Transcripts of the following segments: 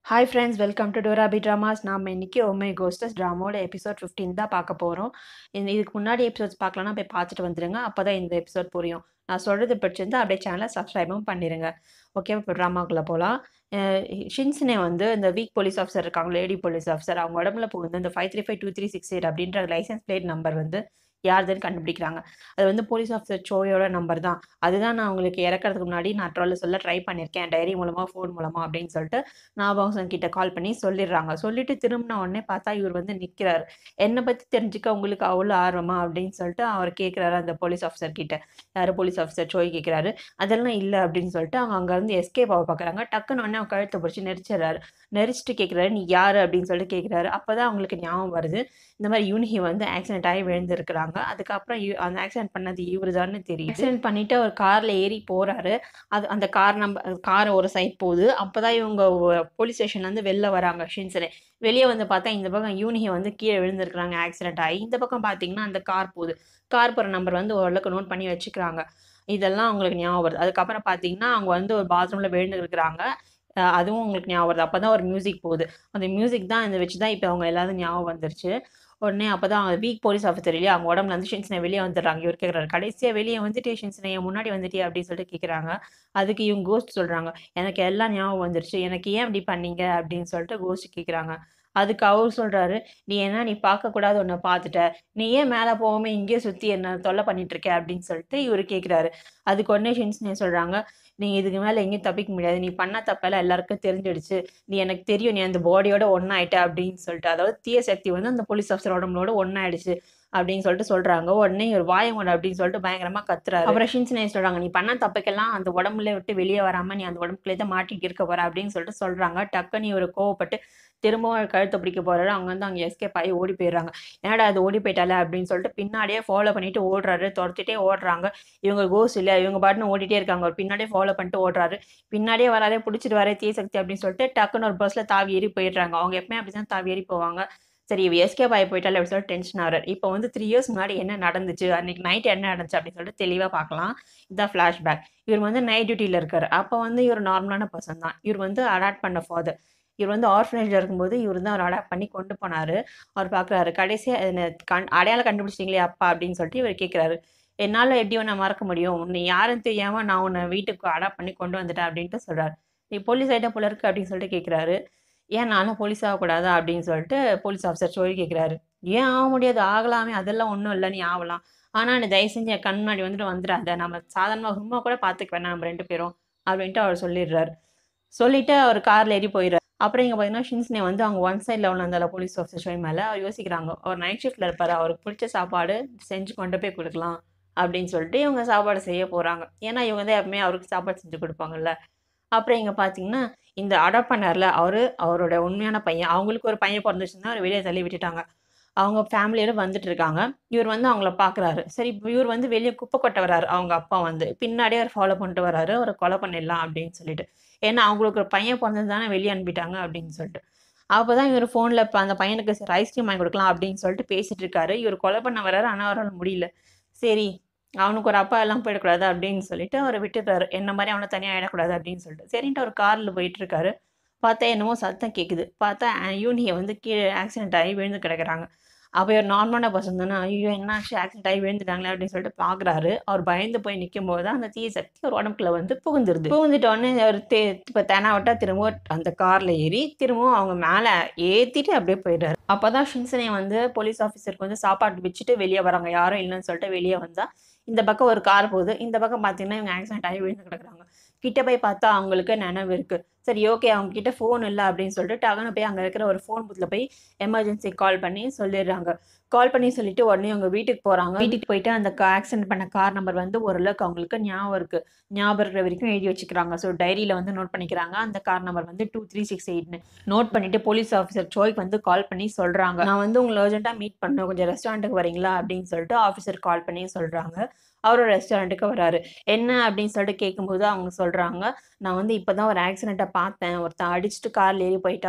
Hi friends welcome to டோராபி dramas நாம் இன்னைக்கு ஒமே கோஸ்டஸ் ட்ராமாவோட எபிசோட் 15 தான் பார்க்க போகிறோம் இந்த இதுக்கு முன்னாடி எபிசோட்ஸ் பார்க்கலன்னா போய் பார்த்துட்டு வந்துடுங்க அப்போ தான் இந்த எபிசோட் புரியும் நான் சொல்கிறது பிடிச்சிருந்தா அப்படியே சேனலை சப்ஸ்கிரைபும் பண்ணிடுங்க ஓகே இப்போ ட்ராமாக்குள்ளே போகலாம் ஷின்சினே வந்து இந்த வீக் போலீஸ் ஆஃபீஸர் இருக்காங்க லேடி போலீஸ் ஆஃபீஸர் அவங்க உடம்புல புகுந்து இந்த five three five two three six eight அப்படின்ற லைசன்ஸ் பிளேட் நம்பர் வந்து யாருதுன்னு கண்டுபிடிக்கிறாங்க அது வந்து போலீஸ் ஆஃபீஸர் சோயோட நம்பர் தான் அதுதான் நான் உங்களுக்கு இறக்கறதுக்கு முன்னாடி நான் ட்ரோல சொல்ல ட்ரை பண்ணியிருக்கேன் டைரி மூலமாக ஃபோன் மூலமாக அப்படின்னு சொல்லிட்டு ஞாபகம் கிட்ட கால் பண்ணி சொல்லிடுறாங்க சொல்லிட்டு திரும்பின உடனே பார்த்தா இவர் வந்து நிற்கிறாரு என்னை பற்றி தெரிஞ்சுக்க உங்களுக்கு அவ்வளோ ஆர்வமா அப்படின்னு சொல்லிட்டு அவர் கேட்குறாரு அந்த போலீஸ் ஆஃபீஸர் கிட்ட யார் போலீஸ் ஆஃபீஸர் சோய் கேட்குறாரு அதெல்லாம் இல்லை அப்படின்னு சொல்லிட்டு அவங்க அங்கேருந்து எஸ்கேப் ஆக பார்க்குறாங்க டக்குன்னு உடனே அவங்க கழுத்தை பிடிச்சி நெரிச்சிடுறாரு நெரிச்சிட்டு கேட்குறாரு நீ யார் அப்படின்னு சொல்லிட்டு கேட்குறாரு அப்போ தான் அவங்களுக்கு ஞாபகம் வருது இந்த மாதிரி யூனிஹி வந்து ஆக்சிடென்ட் ஆகி விழுந்திருக்கிறாங்க அதுக்கப்புறம் இவ- அந்த ஆக்சிடென்ட் பண்ணது இவரு தான் தெரியுது ஆக்சிடென்ட் பண்ணிட்டு அவர் காரில் ஏறி போகிறாரு அது அந்த கார் நம்பர் கார் ஒரு சைட் போகுது அப்போ தான் இவங்க போலீஸ் ஸ்டேஷன்லேருந்து வெளில வராங்க ஷின்சனே வெளியே வந்து பார்த்தா இந்த பக்கம் யூனிஹி வந்து கீழே விழுந்திருக்கிறாங்க ஆக்சிடென்ட் ஆகி இந்த பக்கம் பார்த்தீங்கன்னா அந்த கார் போகுது கார் போகிற நம்பர் வந்து ஓரளவுக்கு நோட் பண்ணி வச்சுக்கிறாங்க இதெல்லாம் அவங்களுக்கு ஞாபகம் வருது அதுக்கப்புறம் பார்த்தீங்கன்னா அவங்க வந்து ஒரு பாத்ரூமில் விழுந்து இருக்கிறாங்க அஹ் அதுவும் உங்களுக்கு ஞாபகம் வருது அப்போ தான் ஒரு மியூசிக் போகுது அந்த மியூசிக் தான் இந்த வச்சு தான் இப்போ அவங்க எல்லாரும் ஞாபகம் வந்துருச்சு உடனே அப்போ தான் அவங்க வீக் போலீஸ் ஆஃபீஸர் இல்லையா அவங்க உடம்புல வந்து ஷின்சனை வெளியே வந்துடுறாங்க இவர் கேட்குறாரு கடைசியாக வெளியே வந்துட்டு ஷின்சனை என் முன்னாடி வந்துட்டியா அப்படின்னு சொல்லிட்டு கேட்குறாங்க அதுக்கு இவங்க கோஸ்ட் சொல்கிறாங்க எனக்கு எல்லாம் ஞாபகம் வந்துருச்சு எனக்கு ஏன் இப்படி பண்ணீங்க அப்படின்னு சொல்லிட்டு கோஸ்ட் கேட்குறாங்க அதுக்கு அவர் சொல்கிறாரு நீ என்ன நீ பார்க்கக்கூடாது ஒன்றை பார்த்துட்ட நீ ஏன் மேலே போகாமல் இங்கேயே சுற்றி என்ன தொல்லை பண்ணிட்டு இருக்க அப்படின்னு சொல்லிட்டு இவர் கேட்குறாரு அதுக்கு உடனே ஷின்சனே சொல்கிறாங்க நீ இதுக்கு மேலே எங்கேயும் தப்பிக்க முடியாது நீ பண்ண தப்பெல்லாம் எல்லாருக்கும் தெரிஞ்சிடுச்சு நீ எனக்கு தெரியும் நீ அந்த பாடியோட ஒன்றாயிட்ட அப்படின்னு சொல்லிட்டு அதாவது தீய சக்தி வந்து அந்த போலீஸ் ஆஃபீஸர் உடம்புலோட ஒன்றாயிடுச்சு அப்படின்னு சொல்லிட்டு சொல்றாங்க உடனே ஒரு வாயங்கொண்டு அப்படின்னு சொல்லிட்டு பயங்கரமா கத்துறாரு அப்புறம் ஷின்சினே சொல்றாங்க நீ பண்ண தப்புக்கெல்லாம் அந்த உடம்புல விட்டு வெளியே வராம நீ அந்த உடம்புக்குள்ளே தான் மாட்டிட்டு இருக்க போற அப்படின்னு சொல்லிட்டு சொல்றாங்க டக்குன்னு ஒரு கோவப்பட்டு திரும்பவும் அவர் கழுத்தை பிடிக்க போறாரு அவங்க வந்து அங்கே எஸ்கேப் ஆகி ஓடி போயிடுறாங்க என்னடா அது ஓடி போயிட்டால அப்படின்னு சொல்லிட்டு பின்னாடியே ஃபாலோ பண்ணிட்டு ஓடுறாரு துரத்திட்டே ஓடுறாங்க இவங்க கோஸ் இல்லையா இவங்க பாட்டுன்னு ஓடிட்டே இருக்காங்க அவர் பின்னாடியே ஃபாலோ பண்ணிட்டு ஓடுறாரு பின்னாடியே வராதே பிடிச்சிட்டு வரே தீய சக்தி அப்படின்னு சொல்லிட்டு டக்குன்னு ஒரு பஸ்ல தாவி ஏறி போயிடுறாங்க அவங்க எப்பவுமே அப்படிதான் தாவி ஏறி போவாங்க சரி இவ எஸ்கேப் ஆகி போயிட்டாலே அப்படின்னு சொல்லிட்டு டென்ஷன் ஆகிறார் இப்போ வந்து த்ரீ இயர்ஸ் முன்னாடி என்ன நடந்துச்சு அன்னைக்கு நைட் என்ன நடந்துச்சு அப்படின்னு சொல்லிட்டு தெளிவாக பார்க்கலாம் இதான் ஃப்ளாஷ்பேக் இவர் வந்து நைட் டியூட்டியில் இருக்கார் அப்போ வந்து இவர் நார்மலான பர்சன் தான் இவர் வந்து அடாப்ட் பண்ண ஃபாதர் இவர் வந்து ஆர்ஃபனேஜில் இருக்கும்போது இவர் தான் அவர் அடாப்ட் பண்ணி கொண்டு போனார் அவர் பார்க்குறாரு கடைசியாக கண் அடையாளம் கண்டுபிடிச்சிங்களே அப்பா அப்படின்னு சொல்லிட்டு இவர் கேட்குறாரு என்னால் எப்படி உன்னை மறக்க முடியும் நீ யாரும் தெரியாமல் நான் உன்னை வீட்டுக்கு அடாப்ட் பண்ணி கொண்டு வந்துட்டேன் அப்படின்ட்டு சொல்கிறார் நீ போலீஸ் ஆகிட்ட போல இருக்கு அப்படின்னு சொல்லிட்டு கேட்குறாரு ஏன் நானும் போலீஸ் ஆகக்கூடாதா அப்படின்னு சொல்லிட்டு போலீஸ் ஆஃபீஸர் சொல்லி கேட்குறாரு ஏன் ஆக முடியாது ஆகலாமே அதெல்லாம் ஒன்றும் இல்லை நீ ஆகலாம் ஆனால் நீ தயவு செஞ்சு என் கண் முன்னாடி வந்துட்டு வந்துடாத நம்ம சாதாரணமாக சும்மா கூட பார்த்துக்க வேணாம் நம்ம ரெண்டு பேரும் அப்படின்ட்டு அவர் சொல்லிடுறாரு சொல்லிட்டு அவர் காரில் ஏறி போயிடுறாரு அப்புறம் இங்கே பார்த்தீங்கன்னா ஷின்ஸ்னே வந்து அவங்க ஒன் சைடில் உள்ள அந்த போலீஸ் ஆஃபீஸர் ஷோய் மேலே அவர் யோசிக்கிறாங்க அவர் நைட் ஷிஃப்ட்டில் இருப்பார் அவருக்கு பிடிச்ச சாப்பாடு செஞ்சு கொண்டு போய் கொடுக்கலாம் அப்படின்னு சொல்லிட்டு இவங்க சாப்பாடு செய்ய போகிறாங்க ஏன்னா இவங்க தான் எப்பவுமே அவருக்கு சாப்பாடு செஞ்சு கொடுப்பாங்கல்ல அப்புறம் இங்கே பார்த்தீங்கன்னா இந்த அடாப்ட் பண்ணார்ல அவரு அவரோட உண்மையான பையன் அவங்களுக்கு ஒரு பையன் பிறந்துச்சுன்னா அவர் வெளியே தள்ளி விட்டுட்டாங்க அவங்க ஃபேமிலியோட வந்துட்டு இருக்காங்க இவர் வந்து அவங்கள பார்க்குறாரு சரி இப்ப இவர் வந்து வெளியே குப்பை கொட்ட வராரு அவங்க அப்பா வந்து பின்னாடியே அவர் ஃபாலோ பண்ணிட்டு வராரு அவரை கொலை பண்ணிடலாம் அப்படின்னு சொல்லிட்டு ஏன்னா அவங்களுக்கு ஒரு பையன் பிறந்தது தானே வெளியே அனுப்பிட்டாங்க அப்படின்னு சொல்லிட்டு அப்போ தான் இவர் ஃபோனில் இப்போ அந்த பையனுக்கு சரி ஐஸ்கிரீம் வாங்கி கொடுக்கலாம் அப்படின்னு சொல்லிட்டு பேசிட்டு இருக்காரு இவர் கொலை பண்ண வராரு ஆனால் அவரால் முடியல சரி அவனுக்கு ஒரு அப்பா எல்லாம் போயிடக்கூடாது அப்படின்னு சொல்லிட்டு அவரை விட்டுறாரு என்ன மாதிரி அவனை தனியாக ஆயிடக்கூடாது அப்படின்னு சொல்லிட்டு சரின்ட்டு அவர் காரில் போயிட்டு இருக்காரு பார்த்தா என்னமோ சத்தம் கேட்குது பார்த்தா யூனியை வந்து கீழே ஆக்சிடென்ட் ஆகி விழுந்து கிடக்குறாங்க அப்போ ஒரு நார்மலான பர்சன் தானே ஐயோ என்னாச்சு ஆக்சிடென்ட் ஆகி விழுந்துட்டாங்களே அப்படின்னு சொல்லிட்டு பார்க்குறாரு அவர் பயந்து போய் நிற்கும் போது தான் அந்த தீய சக்தி ஒரு உடம்புக்குள்ள வந்து புகுந்துருது புகுந்துட்ட உடனே அவர் தே இப்போ தெனாவட்டா திரும்பவும் அந்த காரில் ஏறி திரும்பவும் அவங்க மேலே ஏற்றிட்டு அப்படியே போயிடுறாரு அப்போ தான் ஷின்சனே வந்து போலீஸ் ஆஃபீஸருக்கு வந்து சாப்பாடு வச்சுட்டு வெளியே வராங்க யாரும் இல்லைன்னு சொல்லிட்டு வெளியே வந்தா இந்த பக்கம் ஒரு கார் போகுது இந்த பக்கம் பார்த்தீங்கன்னா இவங்க ஆக்சிடென்ட் ஆகி விழுந்து கிடக்குறாங்க கிட்ட போய் பார்த்தா அவங்களுக்கு நினைவு இருக்கு சரி ஓகே அவங்க கிட்ட ஃபோன் இல்லை அப்படின்னு சொல்லிட்டு டக்குன்னு போய் அங்கே இருக்கிற ஒரு ஃபோன் புத்தில் போய் எமர்ஜென்சி கால் பண்ணி சொல்லிடுறாங்க கால் பண்ணி சொல்லிட்டு உடனே அவங்க வீட்டுக்கு போகிறாங்க வீட்டுக்கு போயிட்டு அந்த ஆக்சிடென்ட் பண்ண கார் நம்பர் வந்து ஓரளவுக்கு அவங்களுக்கு ஞாபகம் இருக்கு ஞாபகம் இருக்கிற வரைக்கும் எழுதி வச்சுக்கிறாங்க ஸோ டைரியில் வந்து நோட் பண்ணிக்கிறாங்க அந்த கார் நம்பர் வந்து டூ த்ரீ சிக்ஸ் எயிட்னு நோட் பண்ணிட்டு போலீஸ் ஆஃபீஸர் சோய்க்கு வந்து கால் பண்ணி சொல்கிறாங்க நான் வந்து உங்களை அர்ஜென்ட்டாக மீட் பண்ணணும் கொஞ்சம் ரெஸ்டாரண்ட்டுக்கு வரீங்களா அப்படின்னு சொல்லிட்டு ஆஃபீஸர் கால் பண்ணி சொல்கிறாங்க அவரும் ரெஸ்டாரண்ட்டுக்கு வராரு என்ன அப்படின்னு சொல்லிட்டு கேட்கும்போது அவங்க சொல்கிறாங்க நான் வந்து இப்போ தான் ஒரு ஆக்சிடெண்ட்டை பார்த்தேன் ஒருத்தன் அடிச்சுட்டு காரில் ஏறி போயிட்டான்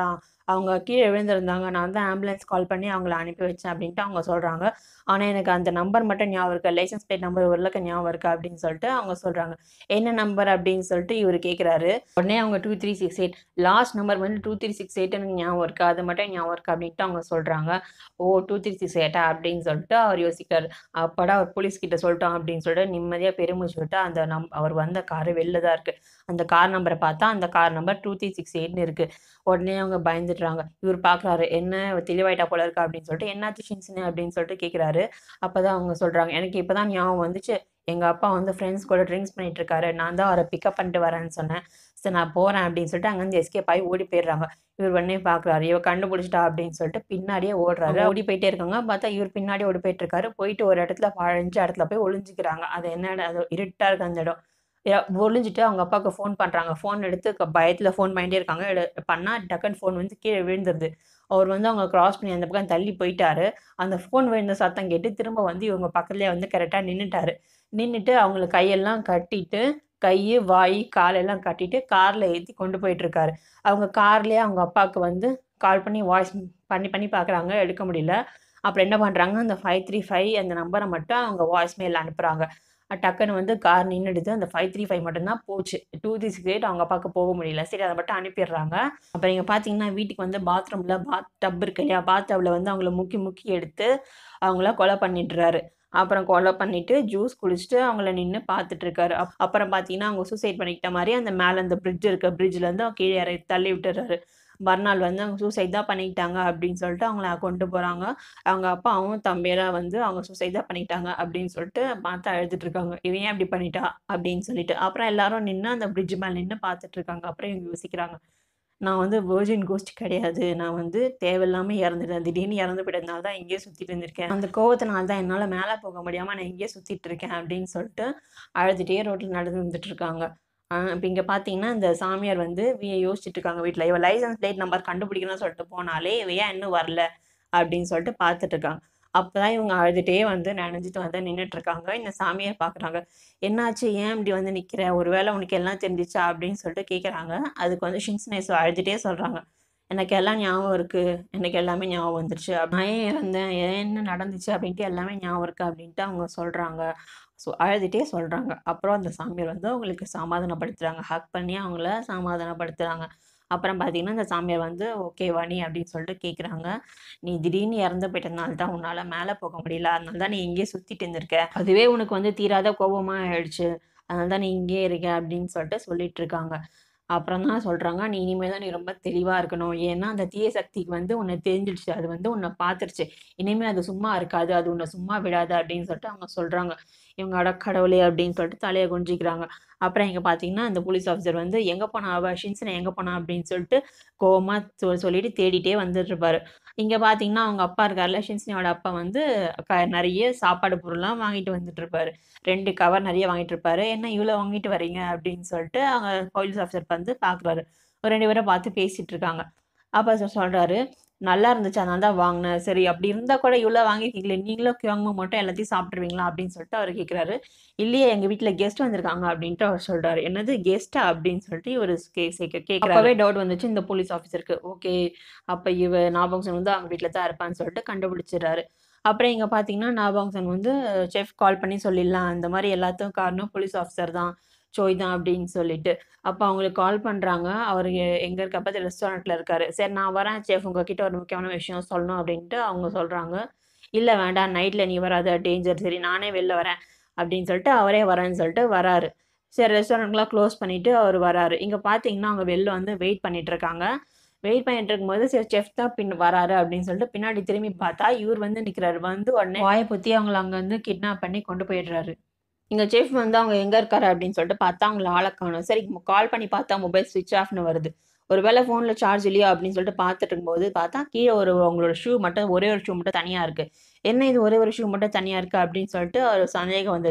அவங்க கீழே விழுந்திருந்தாங்க நான் தான் ஆம்புலன்ஸ் கால் பண்ணி அவங்கள அனுப்பி வச்சேன் அப்படின்ட்டு அவங்க சொல்கிறாங்க ஆனால் எனக்கு அந்த நம்பர் மட்டும் ஞாபகம் இருக்கு லைசன்ஸ் பிளேட் நம்பர் ஓரளவுக்கு ஞாபகம் இருக்கு அப்படின்னு சொல்லிட்டு அவங்க சொல்கிறாங்க என்ன நம்பர் அப்படின்னு சொல்லிட்டு இவர் கேட்குறாரு உடனே அவங்க two three six eight last number வந்து டூ த்ரீ சிக்ஸ் எயிட் எனக்கு ஞாபகம் இருக்கு அது மட்டும் ஞாபகம் இருக்கு அப்படின்ட்டு அவங்க சொல்கிறாங்க ஓ டூ த்ரீ சிக்ஸ் எயிட்டா அப்படின்னு சொல்லிட்டு அவர் யோசிக்கிறார் அப்படா அவர் போலீஸ் கிட்ட சொல்லிட்டோம் அப்படின்னு சொல்லிட்டு நிம்மதியாக பெருமூச்சு விட்டு அந்த நம் அவர் வந்த கார் வெளில தான் இருக்கு அந்த கார் நம்பரை பார்த்தா அந்த car number two three six எயிட்னு இருக்கு உடனே அவங்க பயந்துடுறாங்க இவர் பார்க்குறாரு என்ன தெளிவாயிட்டா போல இருக்கா அப்படின்னு சொல்லிட்டு என்னாச்சு ஷின்ஸ்னு அப்படின்னு சொல்லிட்டு கேட்குறாரு அப்பதான் அவங்க சொல்றாங்க எனக்கு இப்பதான் ஞாபகம் வந்துச்சு எங்க அப்பா வந்து ஃப்ரெண்ட்ஸ் கூட ட்ரிங்க்ஸ் பண்ணிட்டு இருக்காரு நான் தான் அவரை பிக்கப் பண்ணிட்டு வரேன்னு சொன்னேன் சரி நான் போறேன் அப்படின்னு சொல்லிட்டு அங்கேருந்து எஸ்கேப் ஆகி ஓடி போயிடுறாங்க இவர் உடனே பாக்குறாரு இவ கண்டுபிடிச்சிட்டா அப்படின்னு சொல்லிட்டு பின்னாடியே ஓடுறாரு ஓடி போயிட்டே இருக்காங்க பார்த்தா இவர் பின்னாடி ஓடி போயிட்டு இருக்காரு போயிட்டு ஒரு இடத்துல பழஞ்ச இடத்துல போய் ஒளிஞ்சுக்கிறாங்க அது என்ன இடம்? அது இருட்டா இருக்கு அந்த இடம் யா- ஒளிஞ்சிட்டு அவங்க அப்பாவுக்கு ஃபோன் பண்றாங்க ஃபோன் எடுத்து க- பயத்துல ஃபோன் பண்ணிட்டே இருக்காங்க எடு- பண்ணா டக்குன்னு ஃபோன் வந்து கீழே விழுந்துருது அவர் வந்து அவங்க கிராஸ் பண்ணி அந்த பக்கம் தள்ளி போயிட்டாரு அந்த ஃபோன் விழுந்த சத்தம் கேட்டு திரும்ப வந்து இவங்க பக்கத்துலேயே வந்து கரெக்டாக நின்றுட்டாரு நின்றுட்டு அவங்களுக்கு கையெல்லாம் கட்டிட்டு கை வாய் காலெல்லாம் கட்டிட்டு காரில் ஏற்றி கொண்டு போயிட்டு இருக்காரு அவங்க கார்லேயே அவங்க அப்பாவுக்கு வந்து கால் பண்ணி வாய்ஸ் பண்ணி பண்ணி பார்க்குறாங்க எடுக்க முடியல அப்புறம் என்ன பண்ணுறாங்க அந்த ஃபைவ் த்ரீ ஃபைவ் அந்த நம்பரை மட்டும் அவங்க வாய்ஸ் மெயில் அனுப்புகிறாங்க டக்குன்னு வந்து கார் நின்றுடுது அந்த ஃபைவ் த்ரீ ஃபைவ் மட்டும்தான் போச்சு டூ த்ரீ சிக்ஸ் எயிட் அவங்க அப்பாவுக்கு போக முடியல சரி அதை மட்டும் அனுப்பிடுறாங்க அப்புறம் இங்கே பார்த்தீங்கன்னா வீட்டுக்கு வந்து பாத்ரூமில் பாத் டப் இருக்கு இல்லையா பாத் டப்பில் வந்து அவங்கள முக்கி முக்கி எடுத்து அவங்கள கொலை பண்ணிட்டுறாரு அப்புறம் கொலை பண்ணிட்டு ஜூஸ் குடிச்சிட்டு அவங்கள நின்று பார்த்துட்டு இருக்காரு அப்- அப்புறம் பார்த்தீங்கன்னா அவங்க சூசைட் பண்ணிக்கிட்ட மாதிரி அந்த மேலே அந்த பிரிட்ஜ் இருக்க பிரிட்ஜ்ல இருந்து அவங்க கீழே இறக்கி தள்ளி விட்டுறாரு மறுநாள் வந்து அவங்க சூசைட் தான் பண்ணிக்கிட்டாங்க அப்படின்னு சொல்லிட்டு அவங்கள கொண்டு போறாங்க அவங்க அப்பாவும் தம்பியெல்லாம் வந்து அவங்க சூசைட் தான் பண்ணிக்கிட்டாங்க அப்படின்னு சொல்லிட்டு பார்த்து அழுதுட்டு இருக்காங்க இவன் ஏன் இப்படி பண்ணிட்டா அப்படின்னு சொல்லிட்டு அப்புறம் எல்லாரும் நின்று அந்த பிரிட்ஜ் மேலே நின்று பார்த்துட்டு இருக்காங்க அப்புறம் இவங்க யோசிக்கிறாங்க நான் வந்து வேர்ஜின் கோஸ்ட் கிடையாது நான் வந்து தேவையில்லாம இறந்துட்டேன் திடீர்னு இறந்து போயிட்டதுனால தான் இங்கேயே சுற்றிட்டு இருந்திருக்கேன் அந்த கோவத்தினால தான் என்னால் மேலே போக முடியாமல் நான் இங்கேயே சுற்றிட்டு இருக்கேன் அப்படின்னு சொல்லிட்டு அழுதுகிட்டே ரோட்டில் நடந்து வந்துட்டு இருக்காங்க இப்போ இங்கே பார்த்தீங்கன்னா இந்த சாமியார் வந்து இவ யோசிச்சுட்டு இருக்காங்க வீட்டில் இவ லைசன்ஸ் பிளேட் நம்பர் கண்டுபிடிக்கணும்னு சொல்லிட்டு போனாலே இவ ஏன் இன்னும் வரல அப்படின்னு சொல்லிட்டு பார்த்துட்டு இருக்காங்க அப்பதான் இவங்க அழுதுகிட்டே வந்து நினைஞ்சிட்டு வந்து நின்றுட்டு இருக்காங்க இந்த சாமியார் பார்க்குறாங்க என்னாச்சு ஏன் இப்படி வந்து நிற்கிற ஒருவேளை உனக்கு எல்லாம் தெரிஞ்சிச்சா அப்படின்னு சொல்லிட்டு கேட்குறாங்க அதுக்கு வந்து ஷின்ஸ்னேஸ் அழுதுகிட்டே சொல்கிறாங்க எனக்கு எல்லாம் ஞாபகம் இருக்கு எனக்கு எல்லாமே ஞாபகம் வந்துருச்சு அப்ப நான் ஏன் இறந்தேன் ஏன் என்ன நடந்துச்சு அப்படின்ட்டு எல்லாமே ஞாபகம் இருக்கு அப்படின்ட்டு அவங்க சொல்கிறாங்க ஸோ அழுதுகிட்டே சொல்கிறாங்க அப்புறம் அந்த சாமியார் வந்து அவங்களுக்கு சமாதானப்படுத்துகிறாங்க ஹக் பண்ணி அவங்கள சமாதானப்படுத்துகிறாங்க அப்புறம் பார்த்தீங்கன்னா அந்த சாமியார் வந்து ஓகே வாணி அப்படின்னு சொல்லிட்டு கேட்குறாங்க நீ திடீர்னு இறந்து போயிட்டதுனால தான் உன்னால் மேலே போக முடியல அதனால தான் நீ இங்கேயே சுற்றிட்டு இருந்திருக்க அதுவே உனக்கு வந்து தீராத கோபமாக ஆயிடுச்சு அதனால தான் நீ இங்கேயே இருக்க அப்படின்னு சொல்லிட்டு சொல்லிட்டு இருக்காங்க அப்புறம் தான் சொல்கிறாங்க நீ இனிமேல் தான் நீ ரொம்ப தெளிவாக இருக்கணும் ஏன்னா அந்த தீய சக்திக்கு வந்து உன்னை தெரிஞ்சிடுச்சு அது வந்து உன்னை பார்த்துருச்சு இனிமேல் அது சும்மா இருக்காது அது உன்னை சும்மா விடாது அப்படின்னு சொல்லிட்டு அவங்க சொல்கிறாங்க இவங்க அடக்கடவுளே அப்படின்னு சொல்லிட்டு தலையை குஞ்சிக்கிறாங்க அப்புறம் இங்கே பார்த்தீங்கன்னா அந்த போலீஸ் ஆஃபீஸர் வந்து எங்கே போனா அவ ஷின்சனை எங்கே போனா அப்படின்னு சொல்லிட்டு கோவமா சொ சொல்லிட்டு தேடிட்டே வந்துட்டு இருப்பாரு இங்கே பார்த்தீங்கன்னா அவங்க அப்பா இருக்கார்ல ஷின்சனியோட அப்பா வந்து க நிறைய சாப்பாடு பொருள்லாம் வாங்கிட்டு வந்துட்டு இருப்பாரு ரெண்டு கவர் நிறைய வாங்கிட்டு இருப்பாரு என்ன இவ்வளோ வாங்கிட்டு வரீங்க அப்படின்னு சொல்லிட்டு அவங்க போலீஸ் ஆஃபீஸர் வந்து பார்க்குறாரு ஒரு ரெண்டு பேரை பார்த்து பேசிட்டு இருக்காங்க அப்போ சொ- சொல்றாரு நல்லா இருந்துச்சு அதனால தான் வாங்கினேன் சரி அப்படி இருந்தா கூட இவ்வளோ வாங்கிருக்கீங்களே நீங்களும் கிழங்கு மட்டும் எல்லாத்தையும் சாப்பிட்ருவீங்களா அப்படின்னு சொல்லிட்டு அவர் கேட்குறாரு இல்லையே எங்க வீட்டில் கெஸ்ட் வந்திருக்காங்க அப்படின்ட்டு அவர் சொல்றாரு என்னது கெஸ்டா அப்படின்னு சொல்லிட்டு இவர் கேட்கறாவே டவுட் வந்துச்சு இந்த போலீஸ் ஆஃபீஸருக்கு ஓகே அப்போ இவ நாபங்சன் வந்து அவங்க வீட்டில் தான் இருப்பான்னு சொல்லிட்டு கண்டுபிடிச்சிடுறாரு அப்புறம் இங்கே பார்த்தீங்கன்னா நாபாங்சன் வந்து செஃப் கால் பண்ணி சொல்லிடலாம் அந்த மாதிரி எல்லாத்துக்கும் காரணம் போலீஸ் ஆஃபீஸர் தான் சோய் தான் அப்படின்னு சொல்லிட்டு அப்போ அவங்களுக்கு கால் பண்ணுறாங்க அவர் எங்கே இருக்க பற்றி ரெஸ்டாரண்ட்டில் இருக்காரு சரி நான் வரேன் செஃப் உங்ககிட்ட ஒரு முக்கியமான விஷயம் சொல்லணும் அப்படின்ட்டு அவங்க சொல்கிறாங்க இல்லை வேண்டாம் நைட்டில் நீ வராத டேஞ்சர் சரி நானே வெளில வரேன் அப்படின்னு சொல்லிட்டு அவரே வரேன்னு சொல்லிட்டு வராரு சரி ரெஸ்டாரண்ட்லாம் க்ளோஸ் பண்ணிட்டு அவர் வராரு இங்கே பார்த்தீங்கன்னா அவங்க வெளில வந்து வெயிட் பண்ணிட்டு இருக்காங்க வெயிட் பண்ணிட்டு இருக்கும்போது சரி செஃப் தான் பின் வராரு அப்படின்னு சொல்லிட்டு பின்னாடி திரும்பி பார்த்தா இவர் வந்து நிற்கிறாரு வந்து உடனே வாயை பொத்தி அவங்கள அங்கே வந்து கிட்னாப் பண்ணி கொண்டு போயிடுறாரு இங்கே செஃப் வந்து அவங்க எங்கே இருக்காரு அப்படின்னு சொல்லிட்டு பார்த்தா அவங்கள ஆளை காணும் சரி கால் பண்ணி பார்த்தா மொபைல் சுவிட்ச் ஆஃப்னு வருது ஒருவேளை ஃபோனில் சார்ஜ் இல்லையா அப்படின்னு சொல்லிட்டு பார்த்துட்டு இருக்கும்போது பார்த்தா கீழே ஒரு அவங்களோட ஷூ மட்டும் ஒரே ஒரு ஷூ மட்டும் தனியாக இருக்குது என்ன இது ஒரே ஒரு ஷூ மட்டும் தனியாக இருக்குது அப்படின்னு சொல்லிட்டு ஒரு சந்தேகம் வந்துருச்சு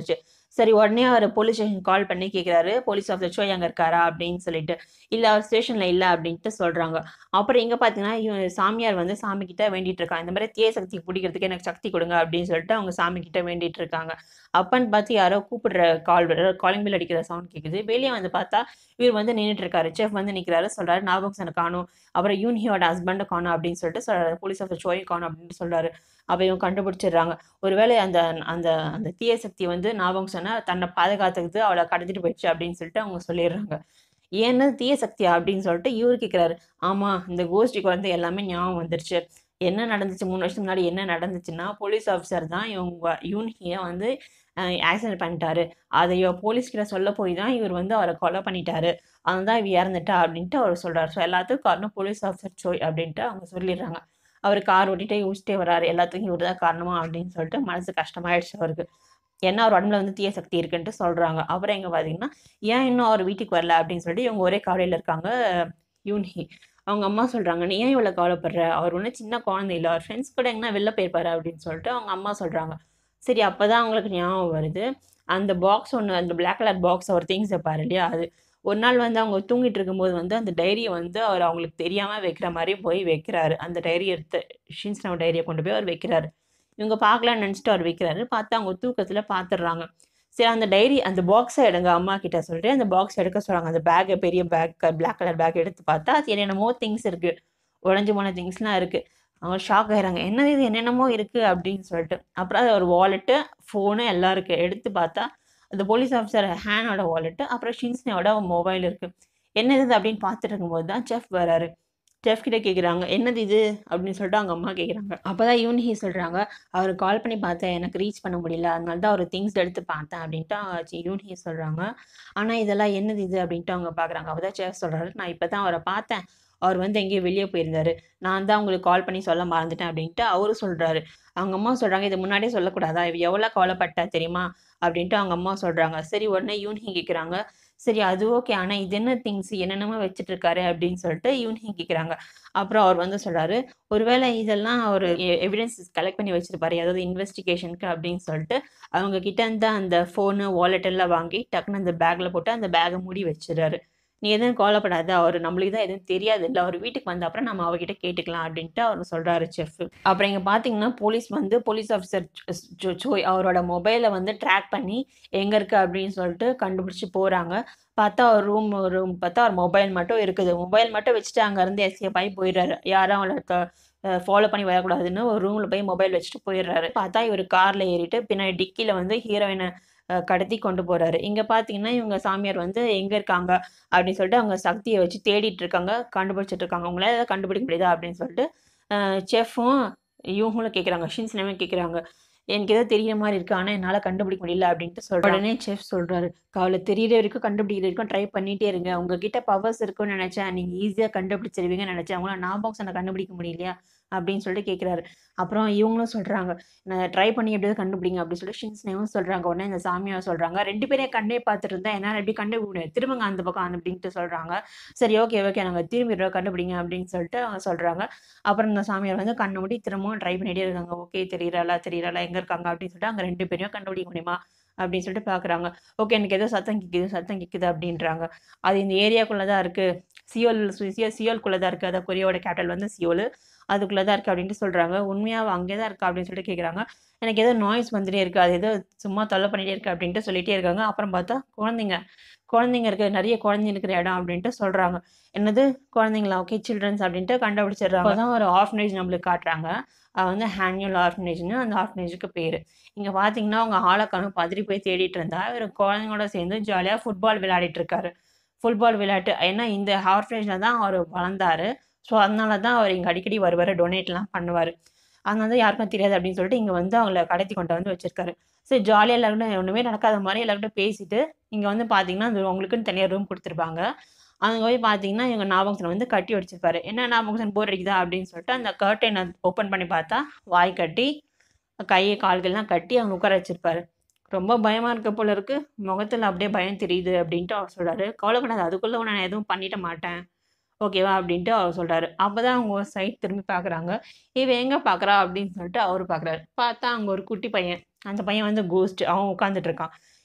சரி உடனே அவர் போலீஸ் ஸ்டேஷன் கால் பண்ணி கேட்குறாரு போலீஸ் ஆஃபீஸர் சோய் அங்கே இருக்காரா அப்படின்னு சொல்லிட்டு இல்லை அவர் ஸ்டேஷனில் இல்லை அப்படின்ட்டு சொல்கிறாங்க அப்புறம் இங்கே பார்த்தீங்கன்னா இவன் சாமியார் வந்து சாமி கிட்ட வேண்டிட்டு இருக்காங்க இந்த மாதிரி தீய சக்தி பிடிக்கிறதுக்கு எனக்கு சக்தி கொடுங்க அப்படின்னு சொல்லிட்டு அவங்க சாமி கிட்ட வேண்டிட்டு இருக்காங்க அப்பன்னு பார்த்து யாரோ கூப்பிடுற கால் காலிங் பில் அடிக்கிற சவுண்ட் கேட்குது வெளியே வந்து பார்த்தா இவர் வந்து நின்றுட்டு இருக்காரு செஃப் வந்து நிற்கிறாரு சொல்றாரு நாபக்சனை காணும் அப்புறம் யூனியோட ஹஸ்பண்டை காணும் அப்படின்னு சொல்லிட்டு சொல்றாரு போலீஸ் ஆஃபீஸர் சோயை காணும் அப்படின்னு சொல்றாரு அப்போ இவங்க கண்டுபிடிச்சிடுறாங்க ஒருவேளை அந்த அந்த அந்த தீய சக்தி வந்து நாபங்சனை தன்னை பாதுகாத்துக்கிட்டு அவளை கடத்திட்டு போயிடுச்சு அப்படின்னு சொல்லிட்டு அவங்க சொல்லிடுறாங்க ஏன்னா தீய சக்தியா அப்படின்னு சொல்லிட்டு இவர் கேட்குறாரு ஆமா இந்த கோஷ்டிக்கு வந்து எல்லாமே ஞாபகம் வந்துருச்சு என்ன நடந்துச்சு மூணு வருஷத்துக்கு முன்னாடி என்ன நடந்துச்சுன்னா போலீஸ் ஆஃபீஸர் தான் இவங்க யூனியை வந்து ஆக்சிடென்ட் பண்ணிட்டாரு அதை இவ போலீஸ் கிட்ட சொல்ல போய் தான் இவர் வந்து அவரை கொலை பண்ணிட்டாரு அதுதான் இவ இறந்துட்டா அப்படின்ட்டு அவர் சொல்றாரு ஸோ எல்லாத்துக்கும் காரணம் போலீஸ் ஆஃபீஸர் சோய் அப்படின்ட்டு அவங்க சொல்லிடுறாங்க அவர் கார் ஓட்டிகிட்டே யோசிச்சிட்டே வராரு எல்லாத்துக்கும் இவர் தான் காரணமா அப்படின்னு சொல்லிட்டு மனசு கஷ்டமாயிடுச்சு அவருக்கு ஏன்னா அவர் உடம்புல வந்து தீய சக்தி இருக்குன்ட்டு சொல்றாங்க அப்புறம் எங்க பார்த்தீங்கன்னா ஏன் இன்னும் அவர் வீட்டுக்கு வரல அப்படின்னு சொல்லிட்டு இவங்க ஒரே கவலையில் இருக்காங்க யூன்ஹி அவங்க அம்மா சொல்றாங்க நீ ஏன் இவ்வளோ கவலைப்படுற அவர் ஒன்றும் சின்ன குழந்தை இல்லை அவர் ஃப்ரெண்ட்ஸ் கூட எங்கன்னா வெளில போயிருப்பாரு அப்படின்னு சொல்லிட்டு அவங்க அம்மா சொல்றாங்க சரி அப்பதான் அவங்களுக்கு ஞாபகம் வருது அந்த பாக்ஸ் ஒன்று அந்த பிளாக் கலர் பாக்ஸ் அவர் திங்ஸ் வைப்பாரு இல்லையா அது ஒரு நாள் வந்து அவங்க தூங்கிட்டு இருக்கும்போது வந்து அந்த டைரியை வந்து அவர் அவங்களுக்கு தெரியாமல் வைக்கிற மாதிரி போய் வைக்கிறாரு அந்த டைரி எடுத்து ஷின்ஸ்னவ டைரியை கொண்டு போய் அவர் வைக்கிறாரு இவங்க பார்க்கலாம்னு நினச்சிட்டு அவர் வைக்கிறாரு பார்த்தா அவங்க தூக்கத்தில் பார்த்துடுறாங்க சரி அந்த டைரி அந்த பாக்ஸை எடுங்க அம்மா கிட்ட சொல்லிட்டு அந்த பாக்ஸ் எடுக்க சொல்கிறாங்க அந்த பேக்கை பெரிய பேக் பிளாக் கலர் பேக் எடுத்து பார்த்தா அது என்னென்னமோ திங்ஸ் இருக்குது உடஞ்சி போன திங்ஸ்லாம் இருக்குது அவங்க ஷாக் ஆகிறாங்க என்ன இது என்னென்னமோ இருக்குது அப்படின்னு சொல்லிட்டு அப்புறம் அது ஒரு வாலெட்டு ஃபோனு எல்லாம் இருக்குது எடுத்து பார்த்தா அந்த போலீஸ் ஆஃபீஸர் ஹேனோட வாலெட்டு அப்புறம் ஷின்ஸ்னோட மொபைல் இருக்குது என்னது இது அப்படின்னு பார்த்துட்டு இருக்கும்போது தான் செஃப் வராரு செஃப் கிட்ட கேட்குறாங்க என்னது இது அப்படின்னு சொல்லிட்டு அவங்க அம்மா கேட்குறாங்க அப்போ தான் யூனிஹி சொல்கிறாங்க அவர் கால் பண்ணி பார்த்தேன் எனக்கு ரீச் பண்ண முடியல அதனால தான் அவர் திங்ஸ் எடுத்து பார்த்தேன் அப்படின்ட்டு யூனிஹி சொல்கிறாங்க ஆனால் இதெல்லாம் என்னது இது அப்படின்ட்டு அவங்க பார்க்குறாங்க அப்போ தான் செஃப் சொல்கிறாரு நான் இப்போ தான் அவரை பார்த்தேன் அவர் வந்து எங்கேயோ வெளியே போயிருந்தாரு நான் தான் உங்களுக்கு கால் பண்ணி சொல்ல மறந்துட்டேன் அப்படின்ட்டு அவரு சொல்கிறாரு அவங்க அம்மா சொல்கிறாங்க இது முன்னாடியே சொல்லக்கூடாதா இவ எவ்வளோ கவலைப்பட்டா தெரியுமா அப்படின்ட்டு அவங்க அம்மா சொல்கிறாங்க சரி உடனே யூனிஹி கேட்குறாங்க சரி அது ஓகே ஆனால் இது என்ன திங்ஸ் என்னென்னமோ வச்சுட்டு இருக்காரு அப்படின்னு சொல்லிட்டு யூனிஹி கேட்குறாங்க அப்புறம் அவர் வந்து சொல்கிறாரு ஒருவேளை இதெல்லாம் அவர் எவிடன்ஸ் கலெக்ட் பண்ணி வச்சிருப்பாரு அதாவது இன்வெஸ்டிகேஷனுக்கு அப்படின்னு சொல்லிட்டு அவங்க கிட்ட இருந்து அந்த ஃபோனு வாலெட் எல்லாம் வாங்கி டக்குன்னு அந்த பேக்கில் போட்டு அந்த பேக்கை மூடி வச்சிடறாரு நீ எதுவும் கவலைப்படாத அவர் நம்மளுக்கு தான் எதுவும் தெரியாது இல்லை அவர் வீட்டுக்கு வந்த அப்புறம் நம்ம அவர்கிட்ட கேட்டுக்கலாம் அப்படின்ட்டு அவர் சொல்கிறாரு செஃப் அப்புறம் இங்கே பார்த்தீங்கன்னா போலீஸ் வந்து போலீஸ் ஆஃபீஸர் சோய் அவரோட மொபைலை வந்து ட்ராக் பண்ணி எங்கே இருக்குது அப்படின்னு சொல்லிட்டு கண்டுபிடிச்சி போகிறாங்க பார்த்தா அவர் ரூம் ரூம் பார்த்தா அவர் மொபைல் மட்டும் இருக்குது மொபைல் மட்டும் வச்சுட்டு அங்கேருந்து எஸ்கேப் ஆகி போயிடுறாரு யாரும் அவளை ஃபாலோ பண்ணி வரக்கூடாதுன்னு ஒரு ரூமில் போய் மொபைல் வச்சுட்டு போயிடுறாரு பார்த்தா இவர் காரில் ஏறிட்டு பின்னாடி டிக்கியில் வந்து ஹீரோயினை கடத்தி கொண்டு போறாரு இங்க பாத்தீங்கன்னா இவங்க சாமியார் வந்து எங்க இருக்காங்க அப்படின்னு சொல்லிட்டு அவங்க சக்தியை வச்சு தேடிட்டு இருக்காங்க கண்டுபிடிச்சிட்டு இருக்காங்க அவங்களால ஏதாவது கண்டுபிடிக்க முடியுதா அப்படின்னு சொல்லிட்டு செஃப்பும் இவங்களும் கேட்குறாங்க ஷின்ஸ்னமே கேட்குறாங்க எனக்கு ஏதோ தெரியற மாதிரி இருக்கு ஆனால் என்னால் கண்டுபிடிக்க முடியல அப்படின்ட்டு சொல்கிறேன் உடனே செஃப் சொல்கிறாரு கவலை தெரியற வரைக்கும் கண்டுபிடிக்கிற வரைக்கும் ட்ரை பண்ணிட்டே இருங்க உங்ககிட்ட பவர்ஸ் இருக்குன்னு நினச்சேன் நீங்கள் ஈஸியாக கண்டுபிடிச்சிருவீங்கன்னு நினச்சேன் அவங்களால நான் பாக்ஸ் எனக்கு கண்டுபிடிக்க முடியலையா அப்படின்னு சொல்லிட்டு கேட்குறாரு அப்புறம் இவங்களும் சொல்கிறாங்க நான் ட்ரை பண்ணி எப்படியாவது கண்டுபிடிங்க அப்படின்னு சொல்லிட்டு ஷின்ஸ்னேவும் சொல்கிறாங்க உடனே இந்த சாமியார் சொல்கிறாங்க ரெண்டு பேரையும் கண்ணே பார்த்துட்டு இருந்தா என்னால் எப்படி கண்டுபிடிக்க முடியாது திரும்பங்க அந்த பக்கம் அந்த அப்படின்ட்டு சொல்கிறாங்க சரி ஓகே ஓகே நாங்கள் திரும்பிடுறோம் கண்டுபிடிங்க அப்படின்னு சொல்லிட்டு அவங்க சொல்கிறாங்க அப்புறம் இந்த சாமியார் வந்து கண்ணை மூடி திரும்பவும் ட்ரை பண்ணிட்டே இருக்காங்க ஓகே தெரியறாளா தெரியறாளா எங்கே இருக்காங்க அப்படின்னு சொல்லிட்டு அங்கே ரெண்டு பேரையும் கண்டுபிடிக்க முடியுமா அப்படின்னு சொல்லிட்டு பார்க்குறாங்க ஓகே எனக்கு ஏதோ சத்தம் கேட்குது சத்தம் கேட்குது அப்படின்றாங்க அது இந்த ஏரியாக்குள்ளே தான் இருக்குது சியோல் சியோ சியோல்குள்ளே தான் இருக்குது அதான் கொரியாவோட கேபிட்டல் வந்து சியோல் அதுக்குள்ளே தான் இருக்குது அப்படின்ட்டு சொல்கிறாங்க உண்மையாக அங்கே தான் இருக்கா அப்படின்னு சொல்லிட்டு கேட்குறாங்க எனக்கு ஏதோ நாய்ஸ் வந்துட்டே இருக்குது அது ஏதோ சும்மா தொல்லை பண்ணிகிட்டே இருக்கு அப்படின்ட்டு சொல்லிகிட்டே இருக்காங்க அப்புறம் பார்த்தா குழந்தைங்க குழந்தைங்க இருக்குது நிறைய குழந்தைங்க இருக்கிற இடம் அப்படின்ட்டு சொல்கிறாங்க என்னது குழந்தைங்களா ஓகே சில்ட்ரன்ஸ் அப்படின்ட்டு கண்டுபிடிச்சிடுறாங்க அப்போ தான் ஒரு ஆர்ஃபனேஜ் நம்மளுக்கு காட்டுறாங்க அது வந்து ஹேன்யூல் ஆர்ஃபனேஜ்னு அந்த ஆர்ஃபனேஜுக்கு பேர் இங்கே பார்த்தீங்கன்னா அவங்க ஆளக்கானும் பதறி போய் தேடிட்டு இருந்தா இவர் குழந்தைங்களோட சேர்ந்து ஜாலியாக ஃபுட்பால் விளையாடிட்டு இருக்காரு ஃபுட்பால் விளையாட்டு ஏன்னா இந்த ஆர்ஃபனேஜில் தான் அவர் வளர்ந்தாரு ஸோ அதனால தான் அவர் இங்கே அடிக்கடி வருவார் டொனேட்லாம் பண்ணுவார் அதனால தான் யாருக்கும் தெரியாது அப்படின்னு சொல்லிட்டு இங்கே வந்து அவங்கள கடத்தி கொண்டு வந்து வச்சிருக்காரு சரி ஜாலியாக எல்லாருக்கும் ஒன்றுமே நடக்காத மாதிரி எல்லாருக்கிட்ட பேசிட்டு இங்கே வந்து பார்த்தீங்கன்னா அது அவங்களுக்குன்னு தனியாக ரூம் கொடுத்துருப்பாங்க அங்கே போய் பார்த்தீங்கன்னா இவங்க ஞாபகத்தில் வந்து கட்டி வச்சிருப்பாரு என்ன ஞாபகம் போர் அடிக்குதா அப்படின்னு சொல்லிட்டு அந்த கர்டைனை ஓப்பன் பண்ணி பார்த்தா வாய் கட்டி கையை கால்கள்லாம் கட்டி அவங்க உட்கார வச்சிருப்பாரு ரொம்ப பயமாக இருக்க போல இருக்கு முகத்தில் அப்படியே பயம் தெரியுது அப்படின்ட்டு அவர் சொல்கிறாரு கவலைப்படாது அதுக்குள்ளே நான் எதுவும் பண்ணிட மாட்டேன் ஓகேவா அப்படின்ட்டு அவர் சொல்கிறாரு அப்போ தான் அவங்க ஒரு சைட் திரும்பி பார்க்குறாங்க இவன் எங்கே பார்க்குறா அப்படின்னு சொல்லிட்டு அவர் பார்க்குறாரு பார்த்தா அங்கே ஒரு குட்டி பையன் அந்த பையன் வந்து கோஸ்ட் அவன் உட்காந்துட்டு இருக்கான்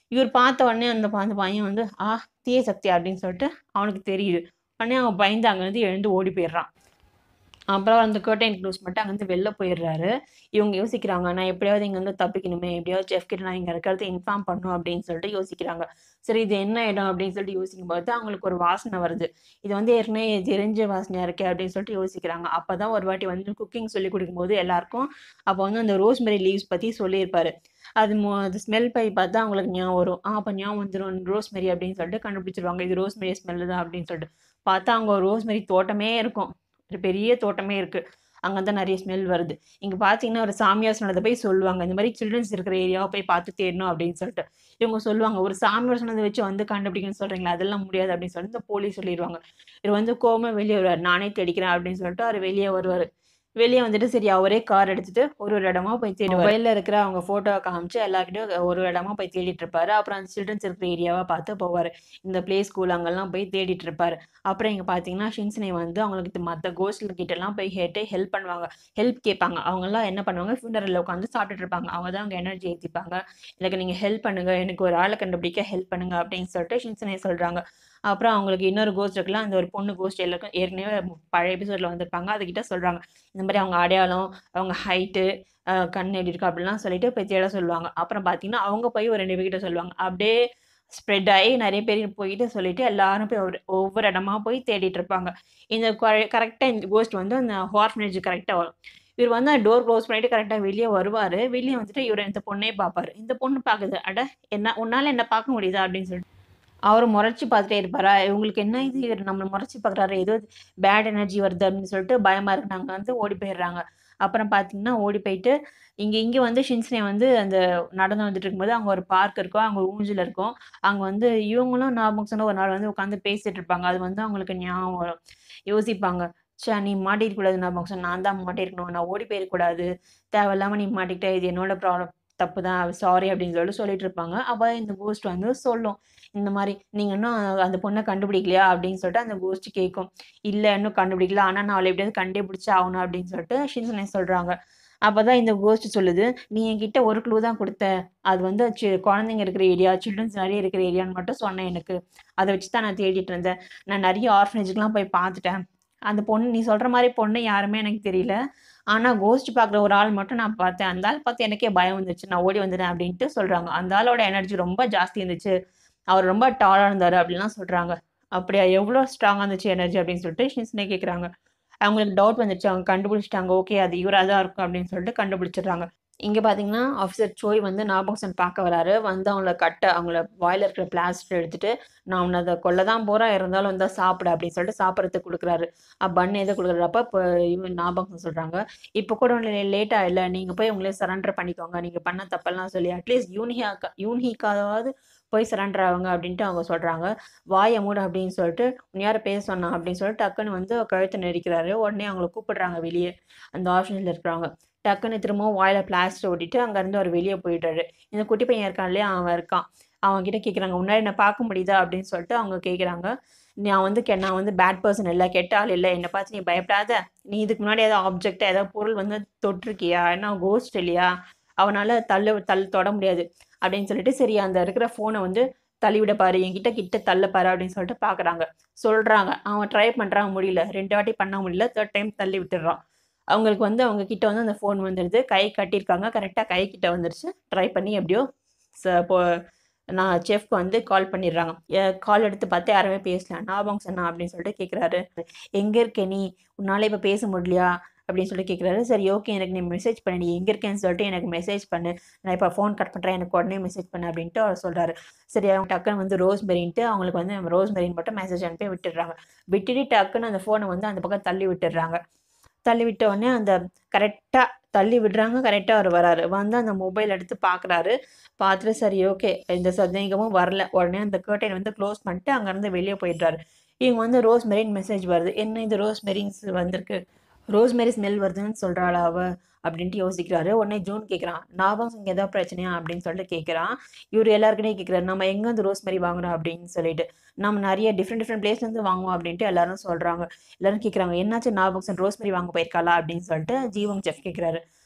இவர் பார்த்த உடனே அந்த ப- அந்த பையன் வந்து ஆ தீய சக்தி அப்படின்னு சொல்லிட்டு அவனுக்கு தெரியுது உடனே அவன் பயந்து அங்கேருந்து எழுந்து ஓடி போயிடுறான் அப்புறம் அந்த கர்டைன் க்ளோஸ் பண்ணிட்டு அங்கேருந்து வெளில போயிடுறாரு இவங்க யோசிக்கிறாங்க நான் எப்படியாவது இங்கே வந்து தப்பிக்கணுமே எப்படியாவது செஃப் கிட்ட நான் இங்கே இருக்கிறத இன்ஃபார்ம் பண்ணும் அப்படின்னு சொல்லிட்டு யோசிக்கிறாங்க சரி இது என்ன இடம் அப்படின்னு சொல்லிட்டு யோசிக்கும் போது அவங்களுக்கு ஒரு வாசனை வருது இது வந்து ஏற்கனவே தெரிஞ்ச வாசனையாக இருக்கே அப்படின்னு சொல்லிட்டு யோசிக்கிறாங்க அப்போ தான் ஒரு வாட்டி வந்து குக்கிங் சொல்லி கொடுக்கும்போது எல்லாருக்கும் அப்போ வந்து அந்த ரோஸ்மெரி லீவ்ஸ் பற்றி சொல்லியிருப்பாரு அது மொ- அது ஸ்மெல் பை பார்த்தா அவங்களுக்கு ஞாபகம் வரும் ஆ அப்போ ஞாபகம் வந்துடும் ரோஸ்மெரி அப்படின்னு சொல்லிட்டு கண்டுபிடிச்சிருவாங்க இது ரோஸ்மெரி ஸ்மெல் தான் அப்படின்னு சொல்லிட்டு பார்த்தா அவங்க ஒரு ரோஸ்மெரி தோட்டமே இருக்கும் ஒரு பெரிய தோட்டமே இருக்கு அங்கே தான் நிறைய ஸ்மெல் வருது இங்கே பார்த்தீங்கன்னா ஒரு சாமியார் சொன்னதை போய் சொல்லுவாங்க இந்த மாதிரி சில்ட்ரன்ஸ் இருக்கிற ஏரியாவை போய் பார்த்து தேடணும் அப்படின்னு சொல்லிட்டு இவங்க சொல்லுவாங்க ஒரு சாமியார் சொன்னதை வச்சு வந்து கண்டுபிடிக்கணும்னு சொல்றீங்களா அதெல்லாம் முடியாது அப்படின்னு சொல்லிட்டு இந்த போலீஸ் சொல்லிடுவாங்க இவர் வந்து கோமா வெளியே வருவார் நானே தேடிக்கிறேன் அப்படின்னு சொல்லிட்டு அவர் வெளியே வருவார் வெளியே வந்துட்டு சரி அவரே கார் எடுத்துட்டு ஒரு ஒரு இடமா போய் தேடுவார் மொபைலில் இருக்கிற அவங்க ஃபோட்டோவை காமிச்சு எல்லாருக்கிட்டையும் ஒரு ஒரு இடமா போய் தேடிட்டு இருப்பாரு அப்புறம் அந்த சில்ட்ரன்ஸ் இருக்கிற ஏரியாவை பார்த்து போவார் இந்த ப்ளே ஸ்கூல் அங்கெல்லாம் போய் தேடிட்டு இருப்பாரு அப்புறம் இங்கே பார்த்தீங்கன்னா ஷின்சினை வந்து அவங்களுக்கு மற்ற கோஸ்டில் கிட்டலாம் போய் கேட்டு ஹெல்ப் பண்ணுவாங்க ஹெல்ப் கேட்பாங்க அவங்கெல்லாம் என்ன பண்ணுவாங்க ஃபியூனரில் உட்காந்து சாப்பிட்டுட்டு இருப்பாங்க அவங்க தான் அங்கே எனர்ஜி ஏற்றிப்பாங்க எனக்கு நீங்கள் ஹெல்ப் பண்ணுங்க எனக்கு ஒரு ஆளை கண்டுபிடிக்க ஹெல்ப் பண்ணுங்க அப்படின்னு சொல்லிட்டு ஷின்சினை சொல்கிறாங்க அப்புறம் அவங்களுக்கு இன்னொரு கோஸ்ட் இருக்கலாம் அந்த ஒரு பொண்ணு கோஸ்ட் எல்லாருக்கும் ஏற்கனவே பழைய எபிசோடில் வந்திருப்பாங்க அதுக்கிட்ட சொல்கிறாங்க இந்த மாதிரி அவங்க அடையாளம் அவங்க ஹைட்டு கண் எப்படி இருக்கு அப்படிலாம் சொல்லிட்டு போய் தேட சொல்லுவாங்க அப்புறம் பார்த்தீங்கன்னா அவங்க போய் ஒரு ரெண்டு பேர்கிட்ட சொல்லுவாங்க அப்படியே ஸ்ப்ரெட் ஆகி நிறைய பேர் போயிட்டு சொல்லிட்டு எல்லாரும் போய் ஒரு ஒவ்வொரு இடமா போய் தேடிட்டு இருப்பாங்க இந்த கரெக்டாக இந்த கோஸ்ட் வந்து அந்த ஹார்ஃபனேஜ் கரெக்டாக வரும் இவர் வந்து டோர் க்ளோஸ் பண்ணிட்டு கரெக்டாக வெளியே வருவார் வெளியே வந்துட்டு இவர் இந்த பொண்ணே பார்ப்பாரு இந்த பொண்ணு பார்க்குது அட என்ன உன்னால என்ன பார்க்க முடியுதா அப்படின்னு சொல்லிட்டு அவர் முறைச்சி பார்த்துட்டே இருப்பாரா இவங்களுக்கு என்ன இது இவர் நம்மளை முறைச்சி பார்க்குறாரு ஏதோ பேட் எனர்ஜி வருது அப்படின்னு சொல்லிட்டு பயமா இருக்கு நாங்கள் வந்து ஓடி போயிடுறாங்க அப்புறம் பார்த்தீங்கன்னா ஓடி போயிட்டு இங்கே இங்கே வந்து ஷின்ஸ்னே வந்து அந்த நடந்து வந்துட்டு இருக்கும்போது அங்கே ஒரு பார்க் இருக்கும் அங்கே ஒரு ஊஞ்சல் இருக்கும் அங்கே வந்து இவங்களும் நாபக்சனும் ஒரு நாள் வந்து உட்காந்து பேசிட்டு இருப்பாங்க அது வந்து அவங்களுக்கு ஞாபகம் வரும் யோசிப்பாங்க ச்சே நீ மாட்டிருக்கூடாது நாபக்சன் நான் தான் மாட்டிருக்கணும் நான் ஓடி போயிடக்கூடாது தேவையில்லாமல் நீ மாட்டிக்கிட்ட இது என்னோட ப்ராப்ளம் தப்பு தான் சாரி அப்படின்னு சொல்லிட்டு சொல்லிட்டு இருப்பாங்க அப்போ இந்த கோஸ்ட் வந்து சொல்லும் இந்த மாதிரி நீங்கள் இன்னும் அந்த பொண்ணை கண்டுபிடிக்கலையா அப்படின்னு சொல்லிட்டு அந்த கோஸ்ட் கேட்கும் இல்லை இன்னும் கண்டுபிடிக்கல ஆனால் நான் அவளை எப்படியாவது கண்டுபிடிச்சு ஆகணும் அப்படின்னு சொல்லிட்டு ஷின்சனே சொல்கிறாங்க அப்போ தான் இந்த கோஸ்ட் சொல்லுது நீ என்கிட்ட ஒரு க்ளூ தான் கொடுத்த அது வந்து சி- குழந்தைங்க இருக்கிற ஏரியா சில்ட்ரன்ஸ் நிறைய இருக்கிற ஏரியான்னு மட்டும் சொன்னேன் எனக்கு அதை வச்சு தான் நான் தேடிட்டு இருந்தேன் நான் நிறைய ஆர்ஃபனேஜுக்கெலாம் போய் பார்த்துட்டேன் அந்த பொண்ணு நீ சொல்கிற மாதிரி பொண்ணு யாருமே எனக்கு தெரியல ஆனால் கோஸ்ட் பார்க்குற ஒரு ஆள் மட்டும் நான் பார்த்தேன் அந்த ஆள் பார்த்து எனக்கே பயம் வந்துச்சு நான் ஓடி வந்துட்டேன் அப்படின்ட்டு சொல்கிறாங்க அந்த ஆளோட எனர்ஜி ரொம்ப ஜாஸ்தி இருந்துச்சு அவர் ரொம்ப டாலாக இருந்தார் அப்படின்லாம் சொல்கிறாங்க அப்படியா எவ்வளோ ஸ்ட்ராங்காக இருந்துச்சு எனர்ஜி அப்படின்னு சொல்லிட்டு ஷின்ஸ்னே கேட்குறாங்க அவங்களுக்கு டவுட் வந்துச்சு அவங்க கண்டுபிடிச்சிட்டாங்க ஓகே அது இவராக தான் இருக்கும் அப்படின்னு சொல்லிட்டு கண்டுபிடிச்சிடுறாங்க இங்கே பார்த்தீங்கன்னா ஆஃபீஸர் சோய் வந்து நாபக்சன் பார்க்க வராரு வந்து அவங்கள கட்ட அவங்கள வாயில் இருக்கிற பிளாஸ்டர் எடுத்துட்டு நான் உன்னை அதை கொல்ல தான் போகிறேன் இருந்தாலும் வந்தால் சாப்பிடு அப்படின்னு சொல்லிட்டு சாப்பிட்றதுக்கு கொடுக்குறாரு பன் எதை கொடுக்குறப்ப இப்போ இவன் நாபக்சன் சொல்கிறாங்க இப்போ கூட ஒன்று லேட்டாக இல்லை நீங்கள் போய் உங்களே சரண்டர் பண்ணிக்கோங்க நீங்கள் பண்ண தப்பெல்லாம் சொல்லி அட்லீஸ்ட் யூனிஹாக்கா யூனிஹிக்காவது போய் சரண்டர் ஆகுங்க அப்படின்ட்டு அவங்க சொல்கிறாங்க வாயை மூடு அப்படின்னு சொல்லிட்டு உன்னை யாரை பேச சொன்னா அப்படின்னு சொல்லிட்டு டக்குன்னு வந்து கழுத்தை நெரிக்கிறாரு உடனே அவங்கள கூப்பிடுறாங்க வெளியே அந்த ஆப்ஷனில் இருக்கிறவங்க டக்குன்னு திரும்பவும் வாயில பிளாஸ்டர் ஓட்டிட்டு அங்கேருந்து அவர் வெளியே போயிட்டாரு இந்த குட்டி பையன் இருக்கான் இல்லையா அவன் இருக்கான் அவங்க கிட்ட கேட்குறாங்க முன்னாடி என்ன பார்க்க முடியுதா அப்படின்னு சொல்லிட்டு அவங்க கேட்குறாங்க நான் வந்து கெ- நான் வந்து பேட் பர்சன் இல்லை கெட்ட ஆள் இல்லை என்னை பார்த்து நீ பயப்படாத நீ இதுக்கு முன்னாடி ஏதாவது ஆப்ஜெக்ட் ஏதாவது பொருள் வந்து தொட்டிருக்கியா என்ன கோஸ்ட் இல்லையா அவனால தள்ள தள்ள தொட முடியாது அப்படின்னு சொல்லிட்டு சரி அந்த இருக்கிற ஃபோனை வந்து தள்ளிவிட பாரு என்கிட்ட கிட்ட தள்ள பாரு அப்படின்னு சொல்லிட்டு பார்க்குறாங்க சொல்கிறாங்க அவன் ட்ரை பண்ணுறான் முடியல ரெண்டு வாட்டி பண்ண முடியல தேர்ட் டைம் தள்ளி விட்டுடுறான் அவங்களுக்கு வந்து அவங்க கிட்ட வந்து அந்த ஃபோன் வந்துடுது கை கட்டியிருக்காங்க கரெக்டாக கை கிட்ட வந்துருச்சு ட்ரை பண்ணி எப்படியோ ச இப்போ நான் செஃப்க்கு வந்து கால் பண்ணிடுறாங்க கால் எடுத்து பார்த்து யாருமே பேசல நாபாங் சொன்னா அப்படின்னு சொல்லிட்டு கேட்குறாரு எங்கே இருக்க நீ உன்னால இப்போ பேச முடியலையா அப்படின்னு சொல்லிட்டு கேட்குறாரு சரி ஓகே எனக்கு நீ மெசேஜ் பண்ணு நீ எங்கே இருக்கேன்னு சொல்லிட்டு எனக்கு மெசேஜ் பண்ணு நான் இப்போ ஃபோன் கட் பண்ணுறேன் எனக்கு உடனே மெசேஜ் பண்ணு அப்படின்ட்டு அவர் சொல்கிறாரு சரி அவங்க டக்குன்னு வந்து ரோஸ் மெரின்ட்டு அவங்களுக்கு வந்து ரோஸ் மெரின் மட்டும் மெசேஜ் அனுப்பி விட்டுடுறாங்க விட்டுட்டு டக்குன்னு அந்த ஃபோனை வந்து அந்த பக்கம் தள்ளி விட்டுடுறாங்க தள்ளி விட்ட உடனே அந்த கரெக்டாக தள்ளி விடுறாங்க கரெக்டாக அவர் வராரு வந்து அந்த மொபைல் எடுத்து பார்க்குறாரு பார்த்துட்டு சரி ஓகே எந்த சந்தேகமும் வரல உடனே அந்த கேர்டைன் வந்து க்ளோஸ் பண்ணிட்டு அங்கேருந்து வெளியே போயிடுறாரு இவங்க வந்து ரோஸ் மெரின் மெசேஜ் வருது என்ன இது ரோஸ் மெரின்ஸ் வந்திருக்கு ரோஸ் மெரி ஸ்மெல் வருதுன்னு சொல்கிறாளா அவ அப்படின்ட்டு யோசிக்கிறாரு உடனே ஜூன் கேட்குறான் நாபம் இங்கே ஏதாவது பிரச்சனையா அப்படின்னு சொல்லிட்டு கேட்குறான் இவர் எல்லாருக்குமே கேட்குறாரு நம்ம எங்கே வந்து ரோஸ் மெரி வாங்குறோம் அப்படின்னு சொல்லிட்டு நம்ம நிறைய டிஃப்ரெண்ட் டிஃப்ரெண்ட் பிளேஸ்லேருந்து வாங்குவோம் அப்படின்ட்டு எல்லாரும் சொல்கிறாங்க எல்லாரும் கேட்குறாங்க என்னாச்சு நாபக்சன் ரோஸ் மெரி வாங்க போயிருக்காளா அப்படின்னு சொல்லிட்டு ஜீவங் செஃப் கேட்குறாரு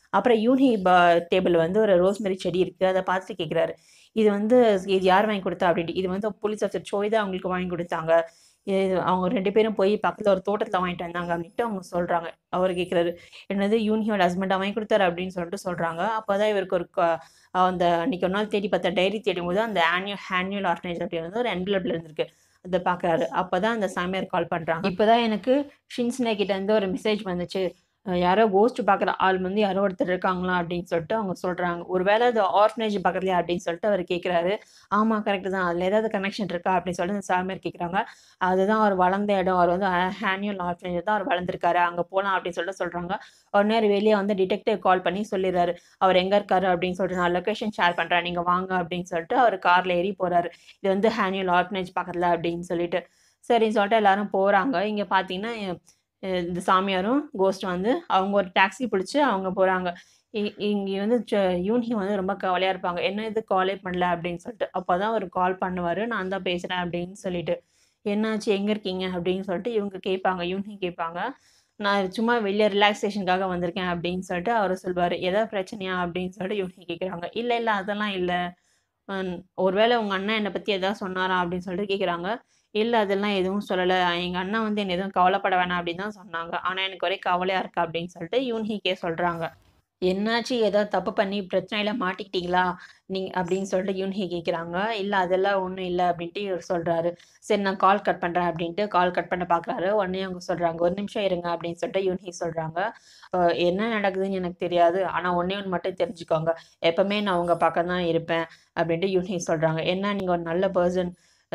அப்புறம் யூனி ப டேபிள் வந்து ஒரு ரோஸ்மெரி செடி இருக்குது அதை பார்த்துட்டு கேட்குறாரு இது வந்து இது யார் வாங்கி கொடுத்தா அப்படின்ட்டு இது வந்து போலீஸ் ஆஃபீஸர் சோய் தான் அவங்களுக்கு வாங்கி கொடுத்தாங்க இது அவங்க ரெண்டு பேரும் போய் பக்கத்தில் ஒரு தோட்டத்தில் வாங்கிட்டு வந்தாங்க அப்படின்ட்டு அவங்க சொல்கிறாங்க அவர் கேட்குறாரு என்னது யூனியோட ஹஸ்பண்டை வாங்கி கொடுத்தாரு அப்படின்னு சொல்லிட்டு சொல்கிறாங்க அப்போ தான் இவருக்கு ஒரு க- அந்த அன்றைக்கி ஒரு நாள் தேடி பார்த்தா டைரி தேடும் போது அந்த ஆனுவல் ஆனுவல் ஆர்கனைஸ் அப்படி வந்து ஒரு என்வலப்பில் இருந்திருக்கு அதை பார்க்குறாரு அப்போ தான் அந்த சாமியார் கால் பண்ணுறாங்க இப்போ தான் எனக்கு ஷின்ஸ்னே கிட்ட இருந்து ஒரு மெசேஜ் வந்துச்சு அஹ் யாரோ கோஸ்ட் பார்க்குற ஆள் வந்து யாரோ ஒருத்தர் இருக்காங்களா அப்படின்னு சொல்லிட்டு அவங்க சொல்கிறாங்க ஒருவேளை அது ஆர்ஃபனேஜ் பக்கத்துலையா அப்படின்னு சொல்லிட்டு அவர் கேட்குறாரு ஆமாம் கரெக்டு தான் அதில் ஏதாவது கனெக்ஷன் இருக்கா அப்படின்னு சொல்லிட்டு அந்த சாமியார் கேட்குறாங்க அதுதான் அவர் வளர்ந்த இடம் அவர் வந்து ஹேனியல் ஆர்ஃபனேஜ் தான் அவர் வளர்ந்துருக்காரு அங்கே போகலாம் அப்படின்னு சொல்லிட்டு சொல்கிறாங்க உடனே அவர் வெளியே வந்து டிடெக்டிவ் கால் பண்ணி சொல்லிடுறாரு அவர் எங்கே இருக்காரு அப்படின்னு சொல்லிட்டு நான் லொக்கேஷன் ஷேர் பண்ணுறேன் நீங்கள் வாங்க அப்படின்னு சொல்லிட்டு அவர் காரில் ஏறி போகிறாரு இது வந்து ஹேனியல் ஆர்ஃபனேஜ் பக்கத்தில் அப்படின்னு சொல்லிட்டு சரின்னு சொல்லிட்டு எல்லாரும் போகிறாங்க இங்கே பார்த்தீங்கன்னா அஹ் இந்த சாமியாரும் கோஸ்ட் வந்து அவங்க ஒரு டாக்ஸி பிடிச்சி அவங்க போகிறாங்க இங்கே வந்து ச- யூனி வந்து ரொம்ப கவலையாக இருப்பாங்க என்ன இது காலே பண்ணல அப்படின்னு சொல்லிட்டு அப்போ தான் அவர் கால் பண்ணுவார் நான் தான் பேசுகிறேன் அப்படின்னு சொல்லிட்டு என்னாச்சு எங்கே இருக்கீங்க அப்படின்னு சொல்லிட்டு இவங்க கேட்பாங்க யூனி கேட்பாங்க நான் சும்மா வெளியே ரிலாக்ஸேஷனுக்காக வந்திருக்கேன் அப்படின்னு சொல்லிட்டு அவர் சொல்வார் எதாவது பிரச்சனையா அப்படின்னு சொல்லிட்டு யூனி கேட்குறாங்க இல்லை இல்லை அதெல்லாம் இல்லை ஒருவேளை உங்கள் அண்ணன் என்னை பற்றி எதாவது சொன்னாரா அப்படின்னு சொல்லிட்டு கேட்குறாங்க இல்லை அதெல்லாம் எதுவும் சொல்லலை எங்கள் அண்ணன் வந்து என்னை எதுவும் கவலைப்பட வேணாம் அப்படின்னு தான் சொன்னாங்க ஆனால் எனக்கு ஒரே கவலையாக இருக்கு அப்படின்னு சொல்லிட்டு யூன்ஹிக்கே சொல்கிறாங்க என்னாச்சு ஏதாவது தப்பு பண்ணி பிரச்சனையில மாட்டிக்கிட்டீங்களா நீ அப்படின்னு சொல்லிட்டு யூன்ஹி கேட்குறாங்க இல்லை அதெல்லாம் ஒன்றும் இல்லை அப்படின்ட்டு இவர் சொல்கிறாரு சரி நான் கால் கட் பண்ணுறேன் அப்படின்ட்டு கால் கட் பண்ண பார்க்குறாரு உடனே அவங்க சொல்கிறாங்க ஒரு நிமிஷம் இருங்க அப்படின்னு சொல்லிட்டு யூன்ஹி சொல்கிறாங்க என்ன நடக்குதுன்னு எனக்கு தெரியாது ஆனால் ஒன்றே ஒன்று மட்டும் தெரிஞ்சுக்கோங்க எப்பவுமே நான் உங்கள் பக்கம் தான் இருப்பேன் அப்படின்ட்டு யூன்ஹி சொல்கிறாங்க என்ன நீங்கள் ஒரு நல்ல பர்சன்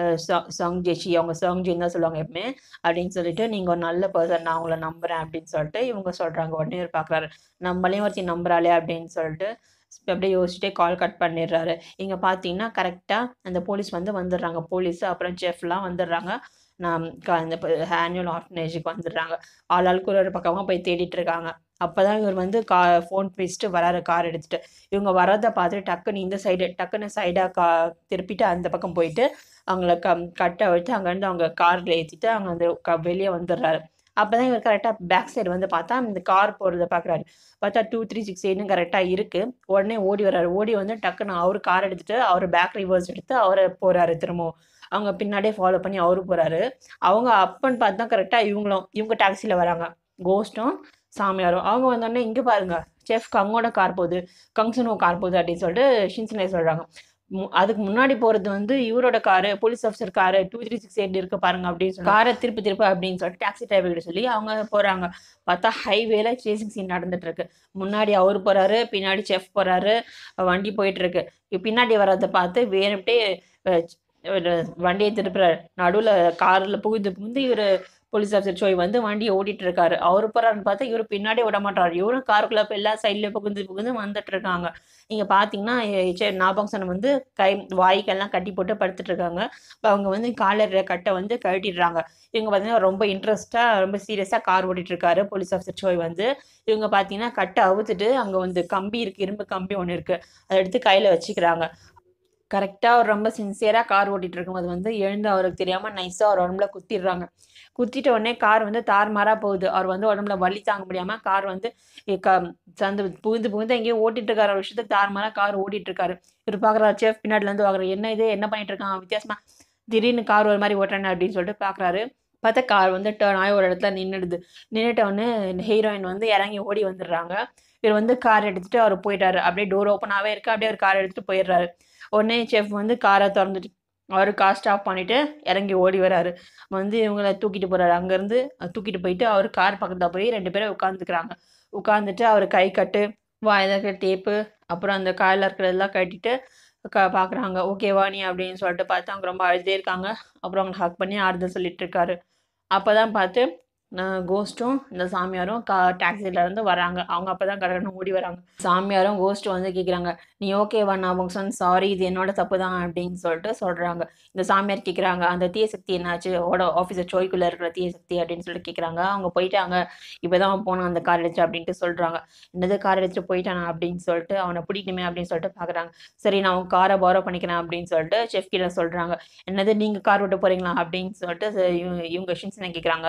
சாங் ஜெஷி அவங்க சாங் ஜெயின் தான் சொல்லுவாங்க எப்பவுமே அப்படின்னு சொல்லிட்டு நீங்கள் ஒரு நல்ல பர்சன் நான் உங்களை நம்புகிறேன் அப்படின்னு சொல்லிட்டு இவங்க சொல்கிறாங்க உடனே இவர் பார்க்குறாரு நம்மளையும் ஒருத்தி நம்புறாளே அப்படின்னு சொல்லிட்டு அப்படியே யோசிச்சுட்டே கால் கட் பண்ணிடுறாரு இங்கே பார்த்தீங்கன்னா கரெக்டாக அந்த போலீஸ் வந்து வந்துடுறாங்க போலீஸ் அப்புறம் செஃப்லாம் வந்துடுறாங்க நான் க- இந்த ஆனுவல் ஆர்ஃபனேஜுக்கு வந்துடுறாங்க ஆள் ஆளுக்கு ஒரு ஒரு பக்கமாக போய் தேடிட்டு இருக்காங்க அப்போ தான் இவர் வந்து கா ஃபோன் பேசிட்டு வராரு கார் எடுத்துட்டு இவங்க வரதை பார்த்துட்டு டக்குன்னு இந்த சைடு டக்குன்னு சைடாக கா திருப்பிட்டு அந்த பக்கம் போயிட்டு அவங்கள க கட்டை வச்சு அங்கேருந்து அவங்க காரில் ஏற்றிட்டு அவங்க அந்த க வெளியே வந்துடுறாரு அப்போ தான் இவர் கரெக்டாக பேக் சைடு வந்து பார்த்தா இந்த கார் போகிறத பார்க்குறாரு பார்த்தா டூ த்ரீ சிக்ஸ் எயிட்னு கரெக்டாக இருக்குது உடனே ஓடி வர்றாரு ஓடி வந்து டக்குன்னு அவர் கார் எடுத்துட்டு அவர் பேக் ரிவர்ஸ் எடுத்து அவரை போகிறாரு திரும்பவும் அவங்க பின்னாடியே ஃபாலோ பண்ணி அவரு போகிறாரு அவங்க அப்பன்னு பார்த்தா கரெக்டாக இவங்களும் இவங்க டாக்ஸியில் வராங்க கோஸ்ட்டும் சாமியாரும் அவங்க வந்தோடனே இங்கே பாருங்க செஃப் கங்கோட கார் போகுது கங்சனோ கார் போகுது அப்படின்னு சொல்லிட்டு ஷின்சனே சொல்கிறாங்க அதுக்கு முன்னாடி போகிறது வந்து இவரோட car police officer car two three six eight இருக்கு பாருங்க அப்படின்னு சொல்லி காரை திருப்பி திருப்பி அப்படின்னு சொல்லிட்டு டாக்ஸி டிரைவர் கிட்ட சொல்லி அவங்க போகிறாங்க பார்த்தா ஹைவேல சேசிங் சீன் நடந்துட்டு இருக்கு முன்னாடி அவர் போறாரு பின்னாடி செஃப் போறாரு வண்டி போயிட்டு இருக்கு இப்ப பின்னாடி வர்றதை பார்த்து வேணும்ட்டே அஹ், ஒரு வண்டியை திருப்புறாரு நடுவில் காரில் புகுந்து புகுந்து இவர் போலீஸ் ஆஃபீஸர் சோய் வந்து வண்டியை ஓட்டிட்டு இருக்காரு அவர் போறாருன்னு பார்த்தா இவர் பின்னாடி விட மாட்டாரு இவரும் காருக்குள்ள போய் எல்லா சைட்லயும் புகுந்து புகுந்து வந்துட்டு இருக்காங்க இங்க பாத்தீங்கன்னா நாபாங்சனம் வந்து கை வாய்க்கெல்லாம் கட்டி போட்டு படுத்துட்டு இருக்காங்க இப்போ அவங்க வந்து காலர் கட்டை வந்து கழட்டிடுறாங்க இவங்க பார்த்தீங்கன்னா ரொம்ப இன்ட்ரெஸ்ட்டாக ரொம்ப சீரியஸாக கார் ஓட்டிட்டு இருக்காரு போலீஸ் ஆஃபீஸர் சோய் வந்து இவங்க பார்த்தீங்கன்னா கட்டை அவுத்துட்டு அங்கே வந்து கம்பி இருக்கு இரும்பு கம்பி ஒன்று இருக்கு அதை எடுத்து கையில் வச்சுக்கிறாங்க கரெக்டாக அவர் ரொம்ப சின்சியராக கார் ஓட்டிட்டு இருக்கும்போது வந்து எழுந்து அவருக்கு தெரியாமல் நைஸாக அவர் உடம்புல குத்திடுறாங்க குத்திட்ட உடனே கார் வந்து தாறுமாறாக போகுது அவர் வந்து உடம்புல வலி தாங்க முடியாமல் கார் வந்து இ- க சந்து புகுந்து புகுந்து எங்கேயோ ஓட்டிட்டு இருக்காரு ஒரு விஷயத்துக்கு தாறுமாறாக கார் ஓட்டிட்டு இருக்காரு இவர் பார்க்குறாரு செஃப் பின்னாடிலேருந்து பார்க்குறாரு என்ன இது என்ன பண்ணிட்டு இருக்கான் வித்தியாசமா திடீர்னு கார் ஒரு மாதிரி ஓட்டுறேன் அப்படின்னு சொல்லிட்டு பார்க்குறாரு பார்த்தா கார் வந்து டேர்ன் ஆகி ஒரு இடத்துல நின்றுடுது நின்றுட்ட உடனே ஹீரோயின் வந்து இறங்கி ஓடி வந்துடுறாங்க இவர் வந்து கார் எடுத்துட்டு அவர் போயிட்டாரு அப்படியே டோர் ஓப்பனாகவே இருக்கு அப்படியே அவர் கார் எடுத்துட்டு போயிடுறாரு உடனே செஃப் வந்து காரை திறந்துட்டு அவர் கார் ஸ்டாப் பண்ணிட்டு இறங்கி ஓடி வராரு வந்து இவங்கள தூக்கிட்டு போறாரு அங்கேருந்து தூக்கிட்டு போயிட்டு அவர் கார் பக்கத்தில் போய் ரெண்டு பேரும் உட்காந்துக்கிறாங்க உட்காந்துட்டு அவர் கை கட்டு வாயில் இருக்கிற டேப்பு அப்புறம் அந்த காயில் இருக்கிறதெல்லாம் கட்டிட்டு க பார்க்குறாங்க ஓகேவா நீ அப்படின்னு சொல்லிட்டு பார்த்து அவங்க ரொம்ப அழுதே இருக்காங்க அப்புறம் அவங்க ஹக் பண்ணி ஆறுதல் சொல்லிட்டு இருக்காரு அப்போ தான் பார்த்து கோஸ்ட்டும் இந்த சாமியாரும் கா டாக்ஸில இருந்து வராங்க அவங்க அப்போ தான் கடகடன்னு ஓடி வராங்க சாமியாரும் கோஸ்ட் வந்து கேட்குறாங்க நீ ஓகேவா நான் உங்க சொன்ன சாரி இது என்னோட தப்பு தான் அப்படின்னு சொல்லிட்டு சொல்கிறாங்க இந்த சாமியார் கேட்குறாங்க அந்த தீய சக்தி என்னாச்சு ஓட ஆஃபீஸர் சோய்க்குள்ளே இருக்கிற தீய சக்தி அப்படின்னு சொல்லிட்டு கேட்குறாங்க அவங்க போயிட்டாங்க இப்போ தான் போனான் அந்த கார் எடுத்து அப்படின்ட்டு சொல்கிறாங்க என்னது கார் எடுத்துட்டு போயிட்டானா அப்படின்னு சொல்லிட்டு அவனை பிடிக்கணுமே அப்படின்னு சொல்லிட்டு பார்க்குறாங்க சரி நான் உன் காரை பாரோ பண்ணிக்கிறேன் அப்படின்னு சொல்லிட்டு செஃப் கிட்ட சொல்கிறாங்க என்னது நீங்கள் கார் விட்டு போகிறீங்களா அப்படின்னு சொல்லிட்டு ச- இவங்க இவங்க ஷின்சனை கேட்குறாங்க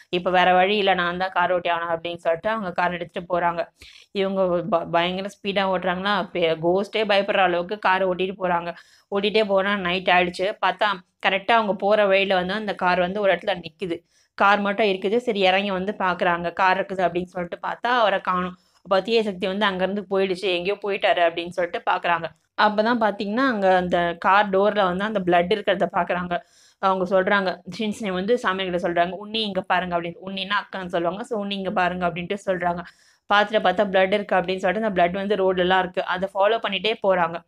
இப்போ வேற வழி இல்லை நான் தான் கார் ஓட்டி ஆகணும் அப்படின்னு சொல்லிட்டு அவங்க கார் எடுத்துகிட்டு போகிறாங்க இவங்க ப பயங்கர ஸ்பீடாக ஓட்டுறாங்களா கோஸ்ட்டே பயப்படுற அளவுக்கு கார் ஓட்டிகிட்டு போகிறாங்க ஓட்டிகிட்டே போனால் நைட் ஆயிடுச்சு பார்த்தா கரெக்டாக அவங்க போகிற வழியில் வந்து அந்த கார் வந்து ஒரு இடத்துல நிற்குது கார் மட்டும் இருக்குது சரி இறங்கி வந்து பார்க்குறாங்க கார் இருக்குது அப்படின்னு சொல்லிட்டு பார்த்தா அவரை காணும் அப்போ தீய சக்தி வந்து அங்கேருந்து போயிடுச்சு எங்கேயோ போயிட்டாரு அப்படின்னு சொல்லிட்டு பார்க்குறாங்க அப்போ தான் பார்த்தீங்கன்னா அங்கே அந்த கார் டோரில் வந்து அந்த பிளட் இருக்கிறத பார்க்குறாங்க அவங்க சொல்கிறாங்க ஷின்ஸ்னே வந்து சாமியார்கிட்ட சொல்கிறாங்க உன்னி இங்கே பாருங்க அப்படின்னு உன்னின்னா அக்கான்னு சொல்லுவாங்க ஸோ உன்னி இங்கே பாருங்க அப்படின்ட்டு சொல்கிறாங்க பார்த்துட்டு பார்த்தா பிளட் இருக்குது அப்படின்னு சொல்லிட்டு அந்த பிளட் வந்து ரோட்லலாம் இருக்குது அதை ஃபாலோ பண்ணிகிட்டே போகிறாங்க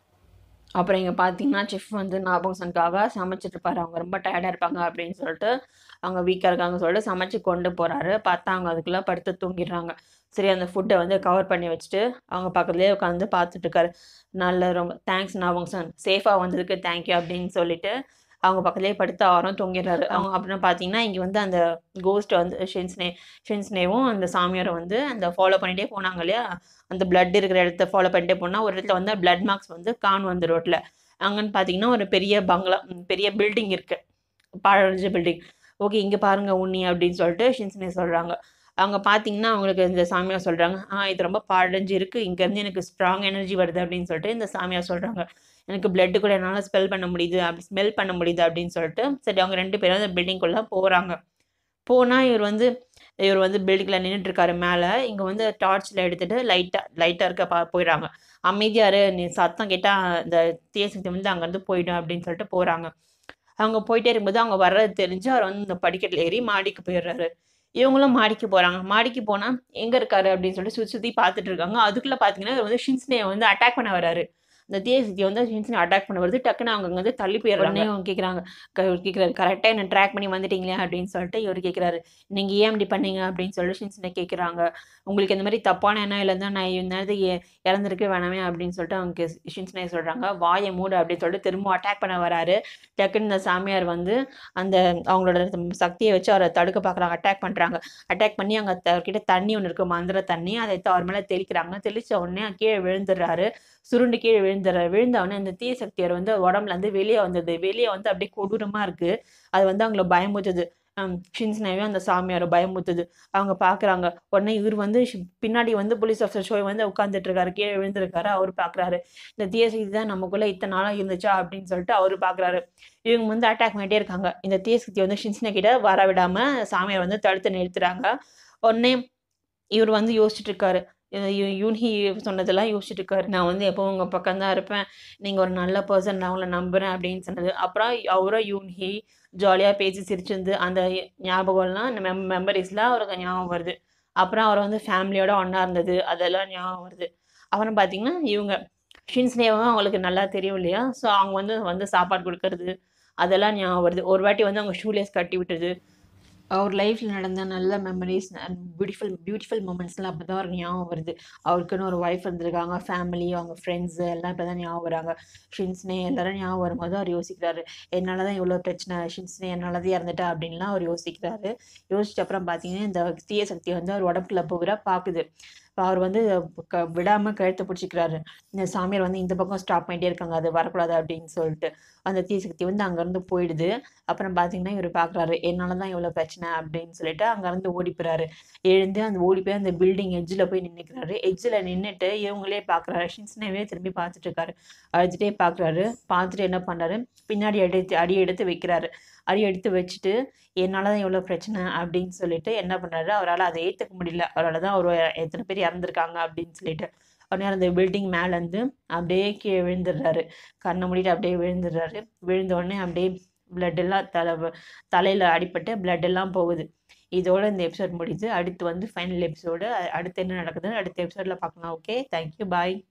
அப்புறம் இங்கே பார்த்தீங்கன்னா செஃப் வந்து நாபம்சனுக்காக சமைச்சிட்டு இருப்பாரு அவங்க ரொம்ப டயர்டாக இருப்பாங்க அப்படின்னு சொல்லிட்டு அவங்க வீக்காக இருக்காங்க சொல்லிட்டு சமைச்சு கொண்டு போகிறாரு பார்த்தா அவங்க அதுக்குள்ளே படுத்து தூங்கிடுறாங்க சரி அந்த ஃபுட்டை வந்து கவர் பண்ணி வச்சுட்டு அவங்க பக்கத்துலேயே உட்காந்து பார்த்துட்டு இருக்காரு நல்ல ரொம்ப தேங்க்ஸ் நாபம்சன் சேஃபாக வந்ததுக்கு தேங்க்யூ அப்படின்னு சொல்லிட்டு அவங்க பக்கத்துலேயே படுத்து அவரும் தூங்கிடுறாரு அவங்க அப்படின்னு பார்த்தீங்கன்னா இங்கே வந்து அந்த கோஸ்ட் வந்து ஷென்ஸ்னே ஷென்ஸ்னேவும் அந்த சாமியாரும் வந்து அந்த ஃபாலோ பண்ணிகிட்டே போனாங்க இல்லையா அந்த பிளட் இருக்கிற இடத்த ஃபாலோ பண்ணிட்டே போனால் ஒரு இடத்துல வந்து பிளட் மார்க்ஸ் வந்து காணும் அந்த ரோட்டில் அங்கன்னு பார்த்தீங்கன்னா ஒரு பெரிய பங்களா ம், பெரிய பில்டிங் இருக்குது பாழடைஞ்ச பில்டிங் ஓகே இங்கே பாருங்க உன்னி அப்படின்னு சொல்லிட்டு ஷின்ஸ்னே சொல்கிறாங்க அவங்க பார்த்தீங்கன்னா அவங்களுக்கு இந்த சாமியார் சொல்கிறாங்க ஆ இது ரொம்ப பாழடைஞ்சு இருக்குது இங்கேருந்து எனக்கு ஸ்ட்ராங் எனர்ஜி வருது அப்படின்னு சொல்லிட்டு இந்த சாமியார் சொல்கிறாங்க எனக்கு பிளட்டு கூட என்னால் ஸ்மெல் பண்ண முடியுது அப்படி ஸ்மெல் பண்ண முடியுது அப்படின்னு சொல்லிட்டு சரி அவங்க ரெண்டு பேரும் அந்த பில்டிங்குள்ளே போகிறாங்க போனால் இவர் வந்து இவர் வந்து பில்டிங்கில் நின்றுட்டு இருக்காரு மேலே இங்கே வந்து டார்ச்சில் எடுத்துகிட்டு லைட்டாக லைட்டாக இருக்க பா போயிடுறாங்க அமைதியாரு நீ சத்தம் கேட்டால் இந்த தீயசக்தி வந்து அங்கேருந்து போயிடும் அப்படின்னு சொல்லிட்டு போகிறாங்க அவங்க போயிட்டே இருக்கும்போது அவங்க வர்றது தெரிஞ்சு அவர் வந்து இந்த படிக்கட்டில் ஏறி மாடிக்கு போயிடுறாரு இவங்களும் மாடிக்கு போகிறாங்க மாடிக்கு போனால் எங்கே இருக்காரு அப்படின்னு சொல்லிட்டு சுற்றி சுற்றி பார்த்துட்டு இருக்காங்க அதுக்குள்ளே பார்த்தீங்கன்னா இவர் வந்து ஷின்ஸ்னே வந்து அட்டாக் பண்ண வராரு இந்த தீயசக்தி வந்து ஷின்ஸ்னே அட்டாக் பண்ண வருது டக்குன்னு அவங்க அங்க வந்து தள்ளி போயிடுறாங்க அவங்க கேட்குறாங்க இவர் கேட்குறாரு கரெக்டாக என்ன ட்ராக் பண்ணி வந்துட்டீங்களே அப்படின்னு சொல்லிட்டு இவர் கேட்குறாரு நீங்கள் ஏன் இப்படி பண்ணீங்க அப்படின்னு சொல்லிட்டு ஷின்ஸ்னே கேட்குறாங்க உங்களுக்கு இந்த மாதிரி தப்பான எண்ணம் இல்லை தான் நான் இந்த நேரத்துக்கு எ- இறந்துருக்க வேணாமே அப்படின்னு சொல்லிட்டு அவங்க ஷின்ஸ்னே சொல்கிறாங்க வாயை மூடு அப்படின்னு சொல்லிட்டு திரும்ப அட்டாக் பண்ண வராரு டக்குன்னு இந்த சாமியார் வந்து அந்த அவங்களோட சக்தியை வச்சு அவரை தடுக்க பார்க்குறாங்க அட்டாக் பண்ணுறாங்க அட்டாக் பண்ணி அங்கே அவர்கிட்ட தண்ணி ஒன்று இருக்குது மந்திர தண்ணி அதை எடுத்து அவர் மேலே தெளிக்கிறாங்க தெளிச்ச உடனே கீழே விழுந்துடுறாரு சுருண்டு கீழே விழுந்துடுறாரு விழுந்த உடனே அந்த தீய சக்தியர் வந்து உடம்புல இருந்து வெளியே வந்தது வெளியே வந்து அப்படியே கொடூரமாக இருக்குது அது வந்து அவங்கள பயமுறுத்துது ஷின்ஸ்னாவே அந்த சாமியார் பயமுறுத்துது அவங்க பார்க்குறாங்க உடனே இவர் வந்து ஷி- பின்னாடி வந்து போலீஸ் ஆஃபீஸர் ஷோ வந்து உட்காந்துட்டு இருக்காரு கீழே விழுந்திருக்காரு அவர் பார்க்குறாரு இந்த தீய சக்தி தான் நமக்குள்ள இத்தனை நாளாக இருந்துச்சா அப்படின்னு சொல்லிட்டு அவர் பார்க்குறாரு இவங்க வந்து அட்டாக் பண்ணிட்டே இருக்காங்க இந்த தீய சக்தி வந்து ஷின்ஸ்னா கிட்ட வர விடாம சாமியார் வந்து தடுத்து நிறுத்துறாங்க உடனே இவர் வந்து யோசிச்சுட்டு இருக்காரு இது யூ- யூன்ஹி சொன்னதெல்லாம் யோசிச்சுட்டு இருக்காரு நான் வந்து எப்பவும் உங்கள் பக்கம் தான் இருப்பேன் நீங்கள் ஒரு நல்ல பர்சன் நான் உங்களை நம்புகிறேன் அப்படின்னு சொன்னது அப்புறம் அவரும் யூன்ஹி ஜாலியாக பேசி சிரிச்சிருந்து அந்த ஞாபகம்லாம் மெம் மெமரிஸ்லாம் அவருக்கு ஞாபகம் வருது அப்புறம் அவர் வந்து ஃபேமிலியோட ஒன்றா இருந்தது அதெல்லாம் ஞாபகம் வருது அப்புறம் பார்த்தீங்கன்னா இவங்க ஷின்ஸ்னேவும் அவங்களுக்கு நல்லா தெரியும் இல்லையா ஸோ அவங்க வந்து வந்து சாப்பாடு கொடுக்கறது அதெல்லாம் ஞாபகம் வருது ஒரு வாட்டி வந்து அவங்க ஷூலேஸ் கட்டி விட்டுறது அவர் லைஃப்பில் நடந்த நல்ல மெமரிஸ் அண்ட் பியூட்டிஃபுல் பியூட்டிஃபுல் மூமெண்ட்ஸ்லாம் அப்போ தான் அவருக்கு ஞாபகம் வருது அவருக்குன்னு ஒரு ஒய்ஃப் இருந்திருக்காங்க ஃபேமிலி அவங்க ஃப்ரெண்ட்ஸு எல்லாம் இப்போ தான் ஞாபகம் வராங்க ஷின்ஸ்னே எல்லாரும் ஞாபகம் வரும்போது அவர் யோசிக்கிறாரு என்னால் தான் இவ்வளோ பிரச்சனை ஷின்ஸ்னே என்னால் தான் இறந்துட்டா அப்படின்லாம் அவர் யோசிக்கிறாரு யோசிச்ச அப்புறம் பார்த்தீங்கன்னா இந்த தீய சக்தி வந்து அவர் உடம்புக்குள்ள பூரா பார்க்குது இப்போ அவர் வந்து க விடாமல் கழுத்தை பிடிச்சிக்கிறாரு இந்த சாமியார் வந்து இந்த பக்கம் ஸ்டாப் பண்ணிட்டே இருக்காங்க அது வரக்கூடாது அப்படின்னு சொல்லிட்டு அந்த தீய சக்தி வந்து அங்கேருந்து போயிடுது அப்புறம் பார்த்தீங்கன்னா இவர் பார்க்குறாரு என்னால தான் இவ்வளோ பிரச்சனை அப்படின்னு சொல்லிட்டு அங்கேருந்து ஓடி போகிறாரு எழுந்து அந்த ஓடி போய் அந்த பில்டிங் எட்ஜில் போய் நின்றுக்கிறாரு எட்ஜில் நின்றுட்டு இவங்களே பார்க்குறாரு ஷின்ஸ்னேவே திரும்பி பார்த்துட்டு இருக்காரு அழுதுகிட்டே பார்க்குறாரு பார்த்துட்டு என்ன பண்ணுறாரு பின்னாடி எடுத்து அடி எடுத்து வைக்கிறாரு அடி எடுத்து வச்சுட்டு என்னால் தான் இவ்வளோ பிரச்சனை அப்படின்னு சொல்லிட்டு என்ன பண்ணுறாரு அவரால் அதை ஏற்றுக்க முடியல அவரால் தான் ஒரு எத்தனை பேர் இறந்துருக்காங்க அப்படின்னு சொல்லிட்டு உடனே அந்த பில்டிங் மேலேருந்து அப்படியே கீழே விழுந்துடுறாரு கண்ணை மூடிட்டு அப்படியே விழுந்துடுறாரு விழுந்த உடனே அப்படியே blood எல்லாம் தலை தலையில் அடிபட்டு blood எல்லாம் போகுது இதோட இந்த எபிசோட் முடியுது அடுத்து வந்து ஃபைனல் எபிசோடு அடுத்து என்ன நடக்குதுன்னு அடுத்த எபிசோடில் பார்க்கலாம் ஓகே தேங்க்யூ பாய்